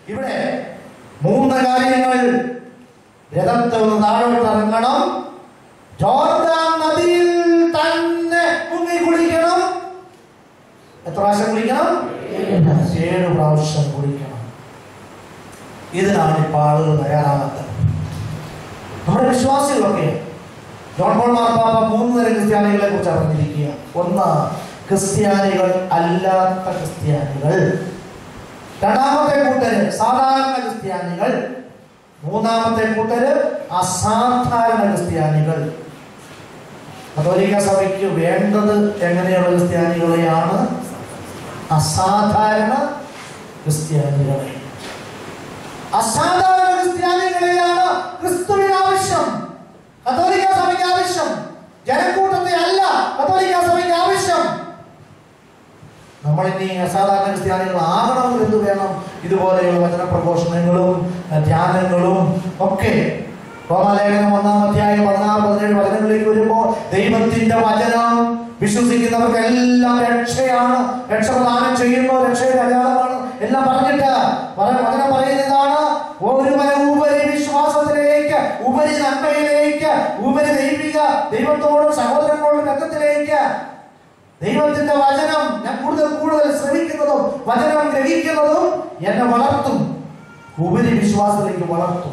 ഇവിടെ മൂന്ന് കാര്യങ്ങൾ രഥത്തിൽ നിന്ന് താഴോട്ട് ഇറങ്ങണം ജോർദാൻ നദിയിൽ തന്നെ മുങ്ങി കുളിക്കണം എത്ര പ്രാവശ്യം കുളിക്കണം ഏഴ് പ്രാവശ്യം കുളിക്കണം ഇതിനാണ് ഇപ്പോൾ ആളുകൾ തയ്യാറാകാത്തത് നമ്മുടെ വിശ്വാസികളൊക്കെ ജോൺ പോൾ മാർപ്പാപ്പ മൂന്ന് തരം ക്രിസ്ത്യാനികളെ കുറിച്ച് അറിഞ്ഞിരിക്കുക ഒന്ന് ക്രിസ്ത്യാനികൾ അല്ലാത്ത ക്രിസ്ത്യാനികൾ രണ്ടാമത്തെ കൂട്ടര് സാധാരണ ക്രിസ്ത്യാനികൾ മൂന്നാമത്തെ കൂട്ടര് അസാധാരണ ക്രിസ്ത്യാനികൾ കത്തോലിക്ക സഭയ്ക്ക് വേണ്ടത് എങ്ങനെയുള്ള ക്രിസ്ത്യാനികളെയാണ് അസാധാരണ ക്രിസ്ത്യാനികളെ അസാധാരണ ക്രിസ്ത്യാനികളെയാണ് ക്രിസ്തുവിന് ആവശ്യം കത്തോലിക്ക സഭയ്ക്ക് ആവശ്യം ജനക്കൂട്ടത്തെ അല്ല കത്തോലിക്ക സഭയ്ക്ക് ആവശ്യം നമ്മൾ ഇനി അസാധാരണ ക്രിസ്ത്യാനികൾ ആകണമെങ്കിൽ എന്ത് വേണം ഇതുപോലെയുള്ള വചന പ്രഘോഷണങ്ങളും അഹ് ധ്യാനങ്ങളും ഒക്കെ റോമാലേഖനം ഒന്നാം അധ്യായം പതിനാറ് പതിനേഴ് വചനങ്ങളിലേക്ക് വരുമ്പോൾ ദൈവത്തിന്റെ വചനം വിശ്വസിക്കുന്നവർക്കെല്ലാം രക്ഷയാണ് രക്ഷ പ്രദാനം ചെയ്യുന്നു രക്ഷയുടെ അടയാളമാണ് എല്ലാം പറഞ്ഞിട്ട് പറ- വചനം പറയുന്നതാണ് ഒരുവനെ ഉപരി വിശ്വാസത്തിലേക്ക് ഉപരി നന്മയിലേക്ക് ഉപരി ദൈവിക ദൈവത്തോടും സഹോദരങ്ങളോടും ബന്ധത്തിലേക്ക് ദൈവത്തിന്റെ വചനം ഞാൻ കൂടുതൽ കൂടുതൽ ശ്രമിക്കുന്നതും വചനം ഗ്രഹിക്കുന്നതും എന്നെ വളർത്തും ഉപരി വിശ്വാസത്തിലേക്ക് വളർത്തും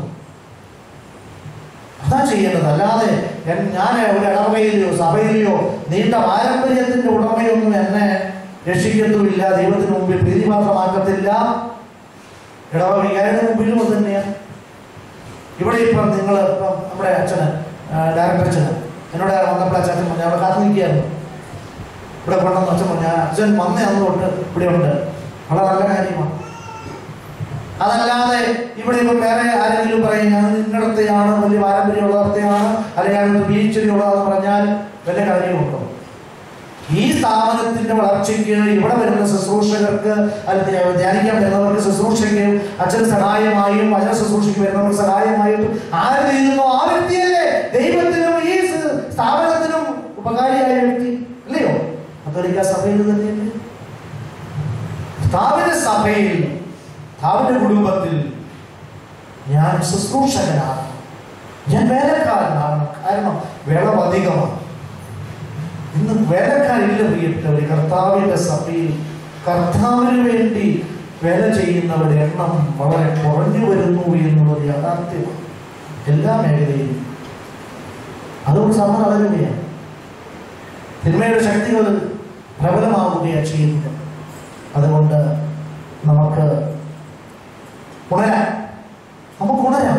അതാ ചെയ്യേണ്ടത് അല്ലാതെ എൻ- ഞാൻ ഒരു ഇടവകയിലെയോ സഭയിലെയോ നീണ്ട പാരമ്പര്യത്തിന്റെ ഉടമയൊന്നും എന്നെ രക്ഷിക്കത്തുമില്ല ദൈവത്തിന് മുമ്പിൽ പ്രീതിപാത്രമാക്കത്തില്ല ഇടവ വികാരത്തിന് മുമ്പിലും അത് തന്നെയാണ് ഇവിടെ ഇപ്പം നിങ്ങൾ ഇപ്പം നമ്മുടെ അച്ഛന് ആ, ഡയറക്ടർ അച്ഛന് എന്നോട് വന്നപ്പോൾ അച്ഛൻ പറഞ്ഞു അവിടെ കാത്തു നിൽക്കുകയായിരുന്നു ഇവിടെ കൊണ്ടുവന്ന് അച്ഛൻ പറഞ്ഞു "ആ, അച്ഛൻ വന്നേ അന്ന് തൊട്ട് ഇവിടെ ഉണ്ട് വളരെ നല്ല കാര്യമാണ് അതല്ലാതെ ഇവിടെ ഇപ്പം വേറെ ആരെങ്കിലും പറയും ഞാൻ നിന്നിടത്തെയാണ് വലിയ പാരമ്പര്യമുള്ളടത്തെയാണ് അല്ലെങ്കിൽ ഞാൻ വീഴ്ചയുള്ളതെന്ന് പറഞ്ഞാൽ വല്ല കാര്യമുണ്ടോ ഈ സ്ഥാപനത്തിന്റെ വളർച്ചയ്ക്ക് ഇവിടെ വരുന്ന ശുശ്രൂഷകർക്ക് അല്ലെങ്കിൽ ധ്യാനിക്കാൻ വരുന്നവർക്ക് ശുശ്രൂഷയ്ക്ക് അച്ഛന് സഹായമായും വചന ശുശ്രൂഷയ്ക്ക് വരുന്നവർക്ക് സഹായമായും ആര് ചെയ്യുന്നു ആ വ്യക്തിയല്ലേ ദൈവത്തിനും ഈ സ് സ്ഥാപനത്തിനും ഉപകാരിയായ വ്യക്തി അല്ലയോ കത്തോലിക്ക സഭയിൽ തന്നെയല്ലേ സ്ഥാപന സഭയിൽ സ്ഥാപന കുടുംബത്തിൽ ഞാൻ ശുശ്രൂഷകനാണ് ഞാൻ വേലക്കാരനാണ് കാരണം വിളവ് അധികമാണ് ഇന്ന് വേലക്കാരില്ല പ്രിയപ്പെട്ടവരെ കർത്താവിന്റെ സഭയിൽ കർത്താവിന് വേണ്ടി വേല ചെയ്യുന്നവരുടെ എണ്ണം വളരെ കുറഞ്ഞു വരുന്നു എന്നുള്ളത് യാഥാർത്ഥ്യമാണ് എല്ലാ മേഖലയിലും അതുകൊണ്ട് സഭ വളരുകയാണ് തിന്മയുടെ ശക്തികൾ പ്രബലമാവുകയാണ് ചെയ്യുന്നത് അതുകൊണ്ട് നമുക്ക് ഉണരാം നമുക്ക് ഉണരാം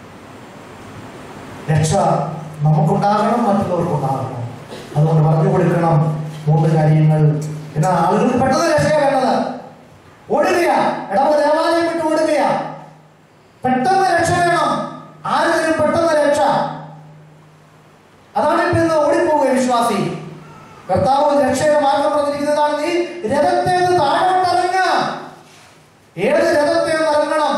രക്ഷ നമുക്കുണ്ടാകണം മറ്റുള്ളവർക്കുണ്ടാകണം അതുകൊണ്ട് പറഞ്ഞു കൊടുക്കണം മൂന്ന് കാര്യങ്ങൾ എന്നാ ആളുകൾക്ക് പെട്ടെന്ന് രക്ഷയാ വേണ്ടത് ഓടുകയാ ഇടവ ദേവാലയം വിട്ട് ഓടുകയാ പെട്ടെന്ന് രക്ഷ വേണം ആരെങ്കിലും പെട്ടെന്ന് രക്ഷ അതാണ് ഇപ്പൊ ഇന്ന് ഓടിപ്പോവുക വിശ്വാസി കർത്താവ് രക്ഷയുടെ മാർഗം പറഞ്ഞിരിക്കുന്നതാണ് നീ രഥത്തെ നിന്ന് താഴോട്ട് ഇറങ്ങുക ഏത് രഥത്തെ നിന്ന് ഇറങ്ങണം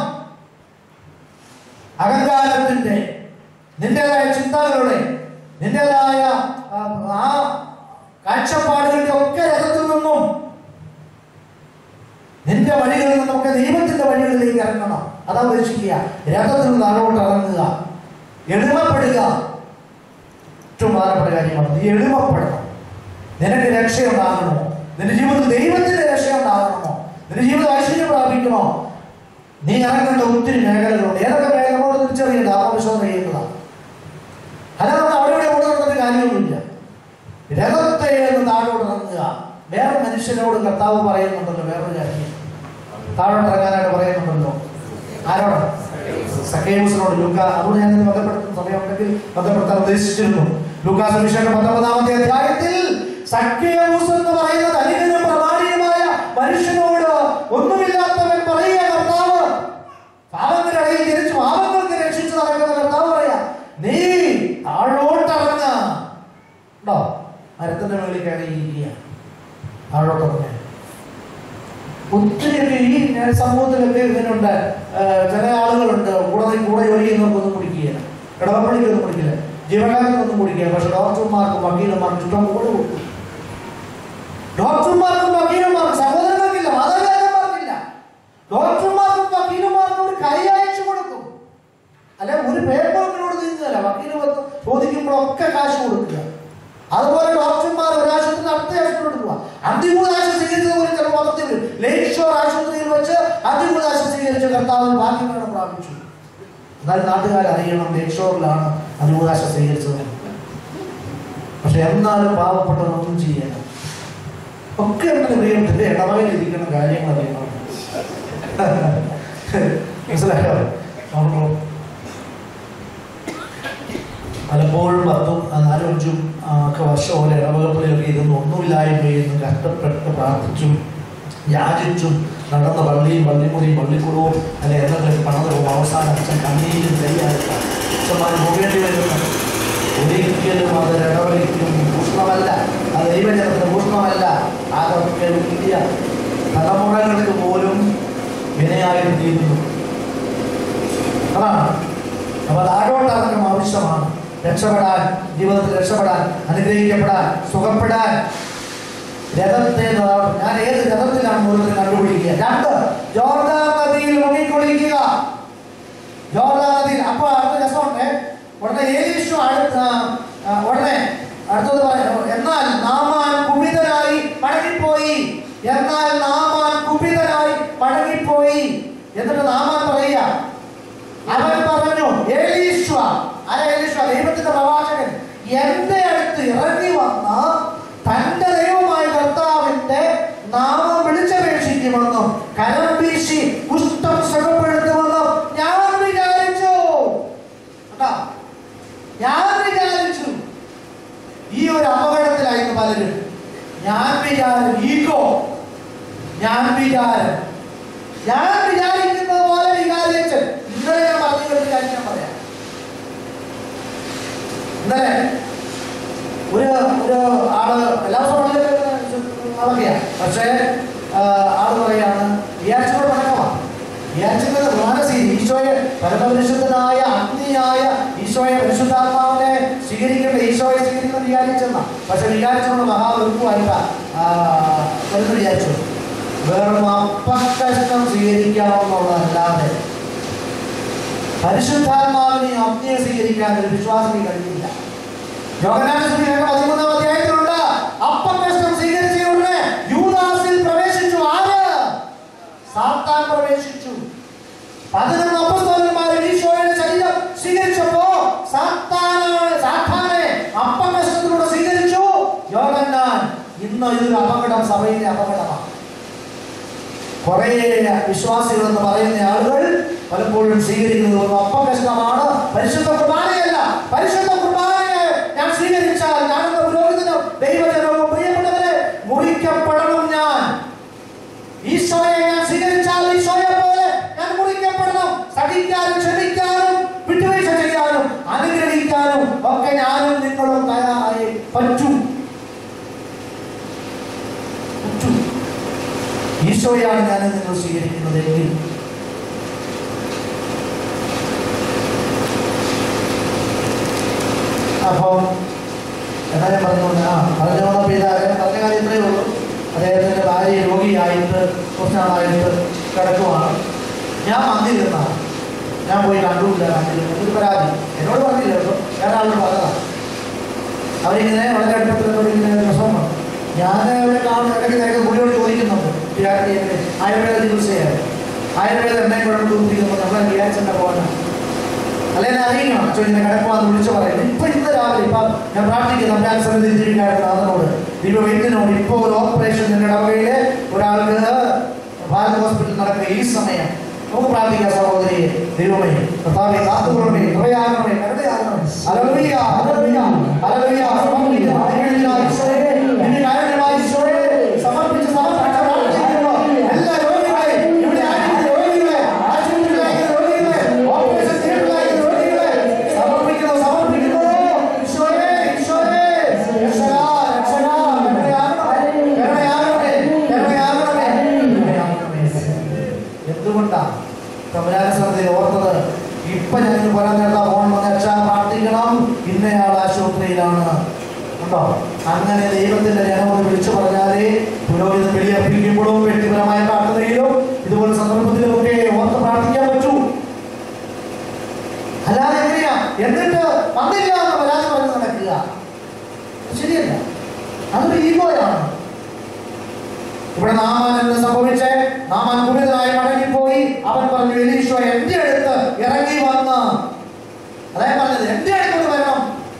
അഹങ്കാരത്തിന്റെ നിന്റേതായ ചിന്തകളുടെ നിന്റേതായ ആ, ആ കാഴ്ചപ്പാടുകളുടെ ഒക്കെ രഥത്തിൽ നിന്നും നിന്റെ വഴികളിൽ നിന്നൊക്കെ ദൈവത്തിന്റെ വഴികളിലേക്ക് ഇറങ്ങണം അതാ ഉദ്ദേശിക്കുക രഥത്തിൽ നിന്ന് താഴോട്ട് ഇറങ്ങുക എളിമപ്പെടുക ഏറ്റവും പ്രധാനപ്പെട്ട കാര്യമാണ് നീ എളിമപ്പെടണം നിനക്ക് രക്ഷയുണ്ടാകണമോ നിന്റെ ജീവിതത്തിൽ ദൈവത്തിന്റെ രക്ഷയുണ്ടാകണമോ നിന്റെ ജീവിതം ഐശ്വര്യം പ്രാപിക്കണോ നീ ഇറങ്ങേണ്ട ഒത്തിരി മേഖലകളുണ്ട് ഏതൊക്കെ മേഖലകളോട് തിരിച്ചറിയേണ്ട ആത്മവിശ്വാസം ചെയ്യുന്നതാണ് അല്ലാതെ നമ്മൾ അവിടെ ഇവിടെ ഓടി നടന്നിട്ട് കാര്യമൊന്നുമില്ല രഥത്തെ എന്ന് താഴോട്ട് ഇറങ്ങുക വേറെ മനുഷ്യനോട് കർത്താവ് പറയുന്നുണ്ടല്ലോ വേറൊരു കാര്യം താഴോട്ട് ഇറങ്ങാനായിട്ട് പറയുന്നുണ്ടല്ലോ ആരോട് സഖേയൂസിനോട് ലൂക്ക അതുകൊണ്ട് ഞാൻ ഇത് ബന്ധപ്പെടുത്തുന്ന സമയമുണ്ടെങ്കിൽ ബന്ധപ്പെടുത്താൻ ഉദ്ദേശിച്ചിരുന്നു ലൂക്കാ സുവിശേഷം പത്തൊമ്പതാമത്തെ അധ്യായത്തിൽ സഖ്യയൂസ് എന്ന് പറയുന്ന ധനികനും പ്രമാണിയുമായ മനുഷ്യനോട് ഒന്നുമില്ലാത്തവൻ പറയുക കർത്താവ് പാവങ്ങളുടെ ഇടയിൽ ജനിച്ചു പാവങ്ങൾക്ക് രക്ഷിച്ചു നടക്കുന്ന കർത്താവ് പറയാ നീ താഴോട്ടിറങ്ങ ഉണ്ടോ മരത്തിന്റെ മുകളിൽ കയറിയിരിക്കുക താഴോട്ടിറങ്ങ ഒത്തിരിയൊക്കെ ഈ സമൂഹത്തിലൊക്കെ ഇതിനുണ്ട് ആ, ചില ആളുകളുണ്ട് കൂടെ കൂടെ ജോലി ചെയ്യുന്നവർക്കൊന്നും കുടിക്കുകയില്ല ഇടവപ്പള്ളിക്കൊന്നും കുടിക്കില്ല ജീവകാലത്തൊന്നും കുടിക്കുക പക്ഷെ ഡോക്ടർമാർക്കും വക്കീലന്മാർക്കും ഇഷ്ടം പോലെ കൊടുക്കും ഡോക്ടർമാർക്കും വക്കീലന്മാർക്കും സഹോദരങ്ങൾക്കില്ല മാതാപിതാക്കന്മാർക്കില്ല ഡോക്ടർമാർക്കും വക്കീലന്മാർക്കും കർത്താവ് ഭാഗ്യമാണ് പ്രാപിച്ചു എന്നാൽ നാട്ടുകാർ അറിയണം ലേക്ഷോറിലാണ് അനുവകാശ സ്വീകരിച്ചത് പക്ഷെ എന്നാലും പാവപ്പെട്ടവനൊന്നും ചെയ്യാൻ ഒക്കെ നമ്മുടെ പ്രിയത്തിന്റെ ഇടവകയിൽ ഇരിക്കുന്ന കാര്യങ്ങൾ അറിയണം മനസ്സിലായോ നമുക്ക് പലപ്പോഴും പത്തും ആ, നാലും അഞ്ചും ആ, ഒക്കെ വർഷം പോലെ ഇടവകപ്പള്ളിയൊക്കെ ഇരുന്ന് ഒന്നുമില്ലായ്മയെന്ന് കഷ്ടപ്പെട്ട് പ്രാർത്ഥിച്ചും യാചിച്ചും നടന്ന പള്ളിയും പള്ളിമുറിയും പള്ളിക്കുളവും അല്ലെ എന്തെങ്കിലും പണതവും അവസാനം അച്ഛൻ കണ്ണീരും തയ്യാറില്ല അച്ഛന്മാർ പോകേണ്ടി വരുന്നു ഒരിക്കലും അത് ഇടവകയ്ക്കും ഭൂഷണമല്ല അത് ദൈവജനത്തിന് ഭൂഷണമല്ല അതൊക്കെ വലിയ തലമുറകൾക്ക് പോലും വിനയായിത്തീരുന്നു അതാണ് അപ്പോൾ താഴോട്ടിറക്കം ആവശ്യമാണ് രക്ഷപ്പെടാൻ ജീവിതത്തിൽ രക്ഷപ്പെടാൻ അനുഗ്രഹിക്കപ്പെടാൻ സുഖപ്പെടാൻ രഥത്തെ നിറ- ഞാൻ ഏത് രഥത്തിലാണ് മൂലത്തിൽ കണ്ടുപിടിക്കുക രണ്ട് ജോർദാൻ നദിയിൽ മുങ്ങിക്കൊള്ളിക്കുക ജോർദാൻ നദിയിൽ അപ്പൊ അടുത്ത രസമുണ്ട് ഉടനെ ഏലീശു അടുത്ത ആ, ഉടനെ അടുത്തത് പറയാം എന്നാൽ നാമാൻ കുപിതനായി മടങ്ങിപ്പോയി എന്നാൽ നാമാൻ കുപിതനായി മടങ്ങിപ്പോയി എന്നിട്ട് നാമാൻ പറയുക അവൻ പറഞ്ഞു ഏലീശ്വ അല്ല ഏലീശ്വ ദൈവത്തിന്റെ പ്രവാചകൻ എന്റെ അടുത്ത് ഇറങ്ങി വന്ന തന്റെ ദൈവമായ കർത്താവിന്റെ നാമം വിളിച്ചപേക്ഷിക്കുമെന്നും കരം വീശി കുഷ്ഠം സുഖപ്പെടുത്തുമെന്നും ഞാൻ വിചാരിച്ചു കേട്ടോ ഞാൻ വിചാരിച്ചു ഈ ഒരു അപകടത്തിലായിരുന്നു പലരും ഞാൻ വിചാരം ഈഗോ ഞാൻ വിചാരം ഞാൻ വിചാരിക്കുന്നത് പോലെ വിചാരിച്ച് ഇന്നലെ ഞാൻ പറഞ്ഞു ഒരു കാര്യം ഞാൻ പറയാം ഇന്നലെ ഒരു ഒരു ആള് എല്ലാ ദിവസവും നടക്കുക പക്ഷേ ആ, ആള് പറയാണ് വിചാരിച്ചോട് പണക്കമാണ് വിചാരിച്ചത് മാനസി ഈശോയെ പരമപരിശുദ്ധനായ അഗ്നിയായ ഈശോയെ പരിശുദ്ധാത്മാവിനെ സ്വീകരിക്കേണ്ട ഈശോയെ സ്വീകരിക്കുന്ന വിചാരിച്ചെന്ന പക്ഷെ വിചാരിച്ചോട് മഹാവെറുപ്പുമായിട്ട എന്ന് വിചാരിച്ചു വെറും അപ്പക്കഷ്ടം സ്വീകരിക്കാവുന്നതല്ലാതെ പരിശുദ്ധാത്മാവിനെ അഗ്നിയെ സ്വീകരിക്കാൻ ഒരു വിശ്വാസത്തിന് കഴിയില്ല യോഗനാന്റെ സുവിശേഷം പതിമൂന്നാം അധ്യായത്തിലുണ്ട് അപ്പക്കഷ്ടം സ്വീകരിച്ചുകൊണ്ട് യൂദാസിൽ പ്രവേശിച്ചു ആര് സാത്താൻ പ്രവേശിച്ചു പതിനൊന്ന് അപ്പസ്തോലന്മാരും ഈശോയുടെ ശരീരം സ്വീകരിച്ചപ്പോ സാത്താനാണ് സാത്താനെ അപ്പക്കഷ്ടത്തിലൂടെ സ്വീകരിച്ചു യോഗന്നാൻ ഇന്ന് ഇതൊരു അപകടം സഭയിലെ അപകടമാണ് കുറേ വിശ്വാസികൾ എന്ന് പറയുന്ന ആളുകൾ പലപ്പോഴും സ്വീകരിക്കുന്നത് ഒരു അപ്പകഷ്ടമാണ് പരിശുദ്ധ കുർബാനയല്ല പരിശുദ്ധ കുർബാനയെ ഞാൻ സ്വീകരിച്ചാൽ ഞാനെന്ന പുരോഹിതനും ദൈവജനവും പ്രിയപ്പെട്ടവരെ മുറിക്കപ്പെടണം ഞാൻ ഈശോയെ ഞാൻ സ്വീകരിച്ചാൽ ഈശോയെ പോലെ ഞാൻ മുറിക്കപ്പെടണം സഹിക്കാനും ക്ഷമിക്കാനും വിട്ടുവീഴ്ച ചെയ്യാനും അനുഗ്രഹിക്കാനും ഒക്കെ ഞാനും നിങ്ങളും തയ്യാറായി പറ്റും പറ്റും ഈശോയാണ് ഞാൻ നിങ്ങൾ സ്വീകരിക്കുന്നതെങ്കിൽ അപ്പം എന്നാ ഞാൻ പറഞ്ഞുകൊണ്ട് ആ പറഞ്ഞു വന്നപ്പോൾ ഇതാരെ പറഞ്ഞ കാര്യം ഇത്രയേ ഉള്ളൂ അദ്ദേഹത്തിൻ്റെ ഭാര്യ രോഗിയായിട്ട് കുറച്ച് നാളായിട്ട് കിടക്കുവാണ് ഞാൻ വന്നിരുന്നാണ് ഞാൻ പോയി കണ്ടുമില്ല കണ്ടില്ല ഒരു പരാതി എന്നോട് പറഞ്ഞില്ല കേട്ടോ വേറെ ആളോട് പറഞ്ഞതാണ് അവരിങ്ങനെ വളരെ അടുപ്പത്തിൽ ഇങ്ങനെ പ്രശ്നമാണ് ഞാൻ ഇവിടെ കാണുന്ന ഇടയ്ക്ക് നേരെ പുള്ളിയോട് ചോദിക്കുന്നുണ്ട് വിരാട്ടിയെ ആയുർവേദ ചികിത്സയാണ് ആയുർവേദം എണ്ണയും കുഴപ്പം കുടിപ്പിക്കുമ്പോൾ നമ്മളെ വിചാരിച്ചെന്നെ പോകണം അല്ലെ എന്നെ അറിയണം അച്ഛൻ ഇങ്ങനെ കിടക്കുവാന്ന് വിളിച്ചു പറയുന്നത് ഇപ്പൊ ഇന്ന് രാവിലെ ഇപ്പൊ ഞാൻ പ്രാർത്ഥിക്കുന്നു അഭ്യാസ സമിതി ജീവിക്കായിരുന്നു അതിനോട് ദൈവ വൈദ്യനോട് ഇപ്പൊ ഒരു ഓപ്പറേഷൻ നിന്റെ ഇടവകയില് ഒരാൾക്ക് ഭാരത് ഹോസ്പിറ്റലിൽ നടക്കുന്ന ഈ സമയം നമുക്ക് പ്രാർത്ഥിക്കാം സഹോദരി ദൈവമേ കർത്താവേ കാത്തുകൊള്ളണമേ കൃപയാകണമേ കരുണയാകണമേ ഹല്ലേലൂയ ഹല്ലേലൂയ ഹല്ലേലൂയ സമർപ്പിക്കുക ഹല്ലേലൂയ ഈശോയേ നിന്റെ കാരുണ്യമായ ഈശോയേ സമർപ്പിച്ച് സമർപ്പിച്ച് പ്രാർത്ഥിക്കുന്നു എല്ലാ രോഗികളെ ഇവിടെ ആയിരിക്കുന്ന രോഗികളെ ആശുപത്രിയിലായിരിക്കുന്ന രോഗികളെ ഓപ്പറേഷൻ തിയേറ്ററിലായിരിക്കുന്ന രോഗികളെ സമർപ്പിക്കുന്നു സമർപ്പിക്കുന്നു ഈശോയേ ഈശോയേ രക്ഷകാ രക്ഷകാ കരുണയാകണമേ കരുണയാകണമേ കരുണയാകണമേ കരുണയാകണമേ എന്തുകൊണ്ടാ തമ്പുരാന ശ്രദ്ധയെ ഓർത്തത് ഇപ്പൊ ഞങ്ങൾക്ക് പറയാൻ നേരത്തെ ഫോൺ വന്ന് അച്ഛാ പ്രാർത്ഥിക്കണം ഇന്നയാൾ ആശുപത്രിയിലാണ് ഉണ്ടോ അങ്ങനെ ദൈവത്തിന്റെ ജനമോട് വിളിച്ചു പറഞ്ഞാലേ പുരോഹിതൻ വെളിയർപ്പിക്കുമ്പോഴും വ്യക്തിപരമായ പ്രാർത്ഥനയിലും ഇതുപോലെ സന്ദർഭത്തിലും ഒക്കെ ഓർത്ത് പ്രാർത്ഥിക്കാൻ പറ്റൂ അല്ലാതെ എങ്ങനെയാ എന്നിട്ട് വന്നില്ല എന്ന് പരാതി പറഞ്ഞ് നടക്കുക ശരിയല്ല അതൊരു ഈഗോയാണ് ഇവിടെ നാമാൻ എന്ന് സംഭവിച്ച് നാമാൻ കുപിതനായി മടങ്ങിപ്പോയി അവൻ പറഞ്ഞു എലീശോ എന്റെ അടുത്ത് ഇറങ്ങി വന്ന് അതായത് പറഞ്ഞത് എന്റെ അടുത്തോട്ട് വരണം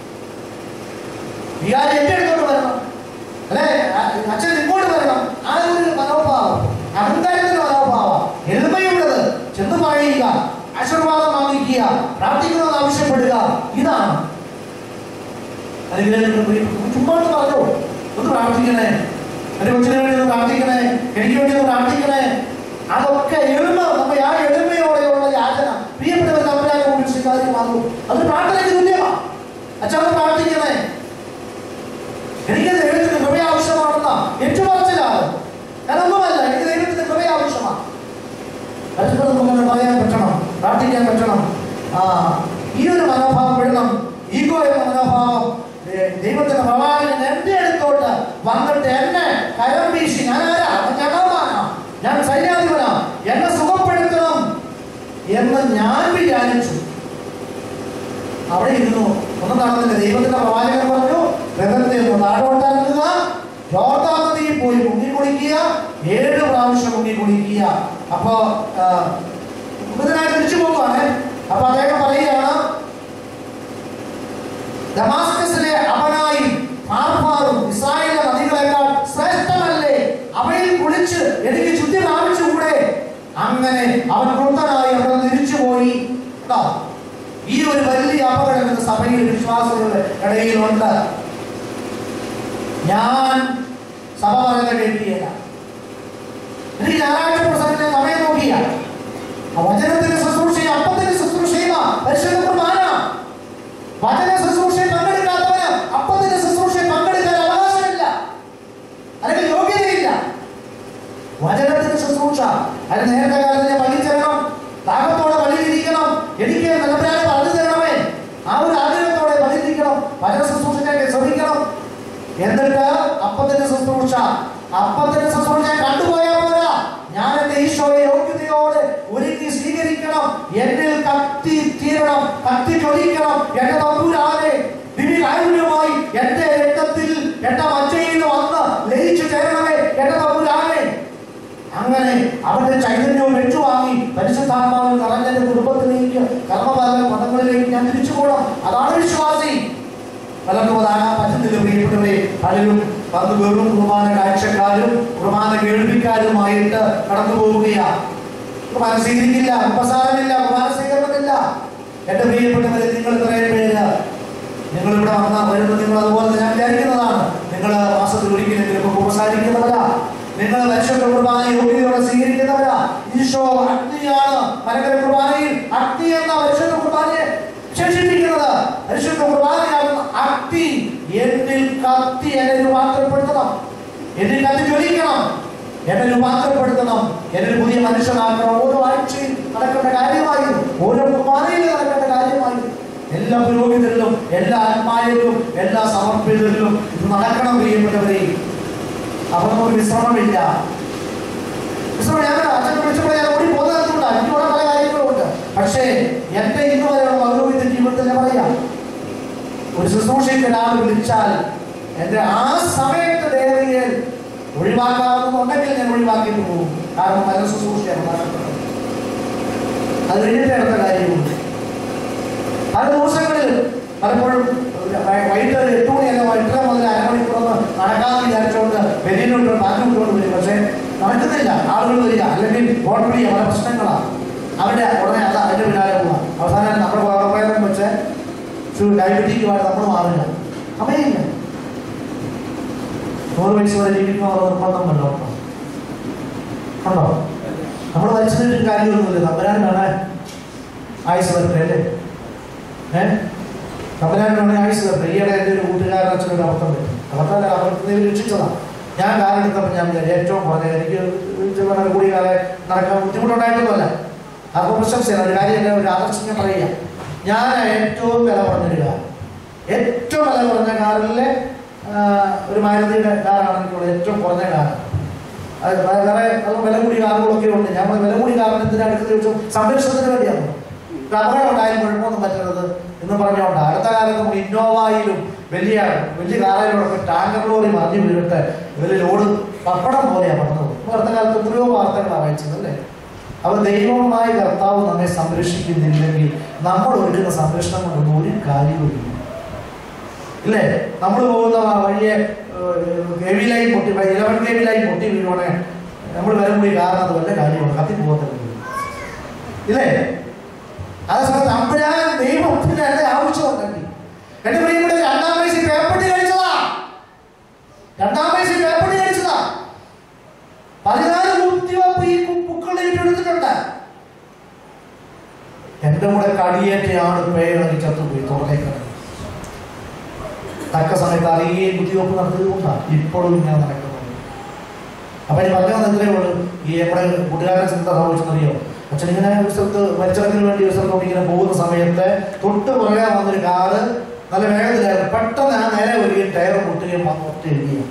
വികാരി എന്റെ അടുത്തോട്ട് വരണം അല്ലെ അച്ഛൻ ഇങ്ങോട്ട് വരണം ആ ഒരു മനോഭാവം അഹങ്കാരത്തിന്റെ മനോഭാവം എളിമയുള്ളത് ചെന്ന് പറയുക ആശീർവാദം വാങ്ങിക്കുക പ്രാർത്ഥിക്കണമെന്ന് ആവശ്യപ്പെടുക ഇതാണ് അല്ലെങ്കിൽ ചുമ്മാ ഒന്ന് പറഞ്ഞോ ഒന്ന് പ്രാർത്ഥിക്കണേ എന്റെ കൊച്ചിന് വേണ്ടി ഒന്ന് പ്രാർത്ഥിക്കണേ എനിക്ക് വേണ്ടി ഒന്ന് പ്രാർത്ഥിക്കണേ അതൊക്കെ എളിമ നമ്മ ആ എളിമയോടെയുള്ള യാചന പ്രിയപ്പെട്ടവർ തമ്മിലായ കൂടി സ്വീകാര്യമാകും അത് പ്രാർത്ഥനയ്ക്ക് തുല്യമാ അച്ഛൻ ഒന്ന് പ്രാർത്ഥിക്കണേ എനിക്ക് ദൈവത്തിന്റെ കൃപ ആവശ്യമാണെന്ന ഏറ്റുപറച്ചിലാണ് ഞാനൊന്നുമല്ല എനിക്ക് ദൈവത്തിന്റെ കൃപ ആവശ്യമാണ് പരസ്പരം നമുക്കങ്ങനെ പറയാൻ പറ്റണം പ്രാർത്ഥിക്കാൻ പറ്റണം ആ ഈ ഒരു മനോഭാവം വിടണം ഈഗോ എന്ന മനോഭാവം ഏ, ദൈവത്തിന്റെ പ്രവാചകൻ എന്റെ അടുത്തോട്ട് വന്നിട്ട് എന്നെ കരം വീശി ഞാൻ ആരാ ഞാൻ ജനമാനാ ഞാൻ സൈന്യാധിപനാ എന്നെ സുഖപ്പെടുത്തണം എന്ന് ഞാൻ വിചാരിച്ചു അവിടെ ഇരുന്നു ഒന്നും നടന്നില്ല ദൈവത്തിന്റെ പ്രവാചകൻ പറഞ്ഞു രഥത്തിൽ നിന്ന് താഴോട്ടിറങ്ങുക ജോർദാൻ നദിയിൽ പോയി മുങ്ങി കുളിക്കുക ഏഴ് പ്രാവശ്യം മുങ്ങി കുളിക്കുക അപ്പോ ഇതിനായി തിരിച്ചു പോവുകയാണ് അപ്പൊ അദ്ദേഹം പറയുകയാണ് ദമാസ്കസിലെ അവനായി ആർഭാറും ഇസ്രായേലിലെ നദികളെക്കാൾ ശ്രേഷ്ഠമല്ലേ അവയിൽ കുളിച്ച് എനിക്ക് ശുദ്ധി പ്രാപിച്ചുകൂടെ അങ്ങനെ അവൻ വൃദ്ധനായി അവിടെ തിരിച്ചു പോയി കേട്ടോ ഈ ഒരു വലിയ അപകടം ഇന്ന് സഭയിൽ വിശ്വാസികളുടെ ഇടയിലുണ്ട് ഞാൻ സഭ പറയുന്ന കേൾക്കുകയില്ല എനിക്ക് ഞായറാഴ്ച പ്രസംഗത്തിന് സമയം നോക്കിയ വചനത്തിന്റെ ശുശ്രൂഷയും അപ്പത്തിന്റെ ശുശ്രൂഷയും പരിശുദ്ധ കുർബാന വചന ശുശ്രൂഷയിൽ പങ്കെടുക്കാത്തവന് അപ്പത്തിന്റെ ശുശ്രൂഷയിൽ പങ്കെടുക്കാൻ അവകാശമില്ല അല്ലെങ്കിൽ യോഗ്യതയില്ല വചനത്തിന്റെ ശുശ്രൂഷ അതിന് നേരത്തെ കാലത്ത് ഞാൻ പള്ളിച്ചേരണം ദാഹത്തോടെ പള്ളിയിലിരിക്കണം എനിക്ക് നിലവിലാതെ പറഞ്ഞു തരണമേ ആ ഒരു ആഗ്രഹത്തോടെ പള്ളിയിലിരിക്കണം വചന ശുശ്രൂഷയ്ക്ക് ശ്രമിക്കണം എന്നിട്ട് അപ്പത്തിന്റെ ശുശ്രൂഷ അപ്പത്തിന്റെ ശുശ്രൂഷ ഞാൻ കണ്ടുപോയാൽ പോരാ ഞാൻ എന്റെ ഈശോയെ യോഗ്യതയോടെ ഒരുക്കി സ്വീകരിക്കണം എന്നിൽ കത്തി തീരണം കത്തി ജ്വലിക്കണം എന്റെ തമ്പുരാനെ ദിവ്യകാരുണ്യമായി എന്റെ രക്തത്തിൽ എന്റെ മജ്ജയിൽ വന്ന് ലയിച്ചു ചേരണമേ എന്റെ തമ്പുരാനെ അങ്ങനെ അവന്റെ ചൈതന്യവും വെച്ചുവാങ്ങി പരിശുദ്ധാത്മാവിൽ നിറഞ്ഞ എന്റെ കുടുംബത്തിലേക്ക് കർമ്മപാല പദങ്ങളിലേക്ക് ഞാൻ തിരിച്ചു പോകണം അതാണ് വിശ്വാസി പലർക്കും അതാകാൻ പറ്റുന്നില്ല പ്രിയപ്പെട്ടവരെ പലരും വന്ന് വെറും കുർബാന കാഴ്ചക്കാരും കുർബാന കേൾവിക്കാരുമായിട്ട് കടന്നു പോവുകയാണ് കുർബാന സ്വീകരിക്കില്ല ഉപസാരമില്ല കുർബാന സ്വീകരണമില്ല എന്റെ പ്രിയപ്പെട്ടവരെ നിങ്ങൾ ഇത്രയും പേര് നിങ്ങൾ ഇവിടെ വന്ന വരുന്ന നിങ്ങൾ അതുപോലെ ഞാൻ വിചാരിക്കുന്നതാണ് നിങ്ങൾ മാസത്തിൽ ഒരിക്കലെങ്കിലും ഉപസാരിക്കുന്നവരാ നിങ്ങൾ പരിശുദ്ധ കുർബാന യോഗ്യതയോടെ സ്വീകരിക്കുന്നവരാ ഈശോ അഗ്നിയാണ് മരകര കുർബാനയിൽ അഗ്നി എന്ന പരിശുദ്ധ കുർബാനയെ വിശേഷിപ്പിക്കുന്നത് പരിശുദ്ധ കുർബാനയാകുന്ന അഗ്നി എന്നിൽ കത്തി എന്നെ രൂപാന്തരപ്പെടുത്തണം എന്നിൽ കത്തി ജ്വലിക്കണം എന്നെ രൂപാന്തരപ്പെടുത്തണം എന്നെ ഒരു പുതിയ മനുഷ്യനാക്കണം ഓരോ ആഴ്ചയിൽ നടക്കേണ്ട കാര്യമായി ഓരോ കുർബാനയിലും നടക്കേണ്ട കാര്യമായി എല്ലാ പുരോഹിതരിലും എല്ലാ ആത്മാവിലും എല്ലാ സമർപ്പിതരിലും ഇത് നടക്കണം പ്രിയപ്പെട്ടവരെ അപ്പൊ നമുക്ക് വിശ്രമമില്ല വിശ്രമം ഞാൻ അച്ഛൻ വിളിച്ചപ്പോൾ ഞാൻ ഓടി പോകുന്നതുകൊണ്ട് എനിക്ക് ഇവിടെ പല കാര്യങ്ങളുമുണ്ട് പക്ഷേ എന്റെ ഇന്ന് വരെയുള്ള പൗരോഹിത ജീവിതത്തിൽ ഞാൻ പറയാം ഒരു ശുശ്രൂഷയ്ക്ക് ഒരാൾ വിളിച്ചാൽ എന്റെ ആ സമയത്ത് ദേവിയെ ഒഴിവാക്കാവുന്നുണ്ടെങ്കിൽ ഞാൻ ഒഴിവാക്കിയിട്ട് പോകും കാരണം പല ശുശ്രൂഷയാണ് നഷ്ടപ്പെട്ടത് അത് കഴിഞ്ഞിട്ട് അടുത്ത കാര്യമുണ്ട് പല ദിവസങ്ങളിൽ പലപ്പോഴും വൈ- വൈകിട്ട് ഒരു എട്ട് മണി അല്ല എട്ടര മുതൽ അരമണിക്കൂറൊന്ന് നടക്കാമെന്ന് വിചാരിച്ചുകൊണ്ട് വെല്ലിനോട്ട് ബാങ്കിലോട്ട് വരും പക്ഷേ നടക്കുന്നില്ല ആളുകൾ വരിക അല്ലെങ്കിൽ ഓർഡർ ചെയ്യുക പല പ്രശ്നങ്ങളാണ് അവരുടെ ഉടനെ അത് അതിന്റെ പിന്നാലെ പോവാം അവസാനം നമ്മുടെ കുഴപ്പമായാലും വെച്ച് ഡയബറ്റിക്കുമായിട്ട് നമ്മൾ മാറില്ല സമയമില്ല നൂറ് വയസ്സ് വരെ ജീവിക്കുന്ന നിർബന്ധമല്ലോ ഉണ്ടോ നമ്മൾ മരിച്ചിട്ട് കാര്യമൊന്നുമില്ല തമ്പരാൻ കാണാൻ ആയുസ് വരട്ടെ അല്ലേ ഏഹ് തമ്പരാൻ കാണാൻ ആയുസ് വരട്ടെ ഈയിടെ എൻ്റെ ഒരു കൂട്ടുകാരൻ അച്ഛനൊരു അബദ്ധം പറ്റി അബദ്ധമല്ല അബദ്ധത്തെ രക്ഷിച്ചതാണ് ഞാൻ കാര്യം എടുത്തപ്പോൾ ഞാൻ വിചാരിച്ചു ഏറ്റവും കുറഞ്ഞ എനിക്ക് വളരെ കൂടി കാലം നടക്കാൻ ബുദ്ധിമുട്ടുണ്ടായിട്ടൊന്നുമല്ല അപ്പോൾ പ്രശംസയാണ് ഒരു കാര്യം എൻ്റെ ഒരു ആദർശം ഞാൻ പറയുക ഞാൻ ഏറ്റവും വില കുറഞ്ഞൊരു കാർ ഏറ്റവും വില കുറഞ്ഞ കാറിലെ ആ, ഒരു മാരുതിയുടെ കാറാണ് എനിക്കുള്ളത് ഏറ്റവും കുറഞ്ഞ കാർ അത് വേറെ അത് വില കൂടിയ കാറുകളൊക്കെ ഉണ്ട് ഞാൻ പറഞ്ഞ വില കൂടിയ കാറിന് എന്തിനാ എടുക്കുന്നത് ചോദിച്ചു സംരക്ഷണത്തിന് വേണ്ടിയാണ് ഒരു അപകടം ഉണ്ടായാലും കുഴപ്പമൊന്നും പറ്റരുത് എന്ന് പറഞ്ഞുകൊണ്ട് അടുത്ത കാലത്ത് നമുക്ക് ഇന്നോവയിലും വലിയ വലിയ കാറിലൂടെ ടാങ്കർ ലോറി മറിഞ്ഞു വീണിട്ട് ഇവര് ലോഡ് പപ്പടം പോലെയാണ് പറഞ്ഞത് ഇപ്പൊ അടുത്ത കാലത്ത് എത്രയോ വാർത്തകളാണ് വായിച്ചത് അല്ലേ അപ്പൊ ദൈവമായ കർത്താവ് നമ്മെ സംരക്ഷിക്കുന്നില്ലെങ്കിൽ നമ്മൾ ഒരുക്കുന്ന സംരക്ഷണം കൊണ്ടൊന്നും ഒരു കാര്യവുമില്ല ഇല്ലേ നമ്മൾ പോകുന്ന ആ വഴിയെ ഹെവി ലൈൻ പൊട്ടി ഇലവൻ കെ വി ലൈൻ പൊട്ടി വീഴുവാണെ നമ്മൾ വരും കൂടി കാരണം അത് വല്ല കാര്യമാണ് കത്തി പോകത്തില്ല ഇല്ലേ അതേ സമയത്ത് അമ്പഴാൻ ദൈവത്തിന് എന്റെ ആവശ്യമുണ്ടെങ്കിൽ എന്റെ പ്രിയപ്പെട്ട രണ്ടാം വയസ്സിൽ പേപ്പട്ടി കഴിച്ചതാ രണ്ടാം വയസ്സിൽ പേപ്പട്ടി കഴിച്ചതാ പതിനാല് കുത്തിവെപ്പ് ഈ പൂക്കളുടെ എടുത്തിട്ടുണ്ട് എന്റെ കൂടെ കടിയേറ്റയാണ് പേരിളകി ചത്തുപോയി തുറന്നേക്കുന്നത് തക്ക സമയത്ത് അറിയുകയും കുത്തിവെപ്പ് നടത്തിയതുകൊണ്ടാണ് ഇപ്പോഴും ഇങ്ങനെ നടക്കുന്നത് അപ്പൊ ഈ പറഞ്ഞ എന്തിനേ ഉള്ളൂ ഈ നമ്മുടെ കൂട്ടുകാരൻ ചിന്ത സംഭവിച്ചെന്നറിയോ അച്ഛൻ ഇങ്ങനെ ഒരു സ്ഥലത്ത് മരിച്ചടക്കിന് വേണ്ടി ഒരു സ്ഥലത്തോട്ട് ഇങ്ങനെ പോകുന്ന സമയത്ത് തൊട്ട് പുറകെ വന്നൊരു കാറ് നല്ല വേഗത്തിലായിരുന്നു പെട്ടെന്ന് ഞാൻ നേരെ വരികയും ടയർ പൊട്ടുകയും വന്ന് ഒറ്റ എഴുതിയും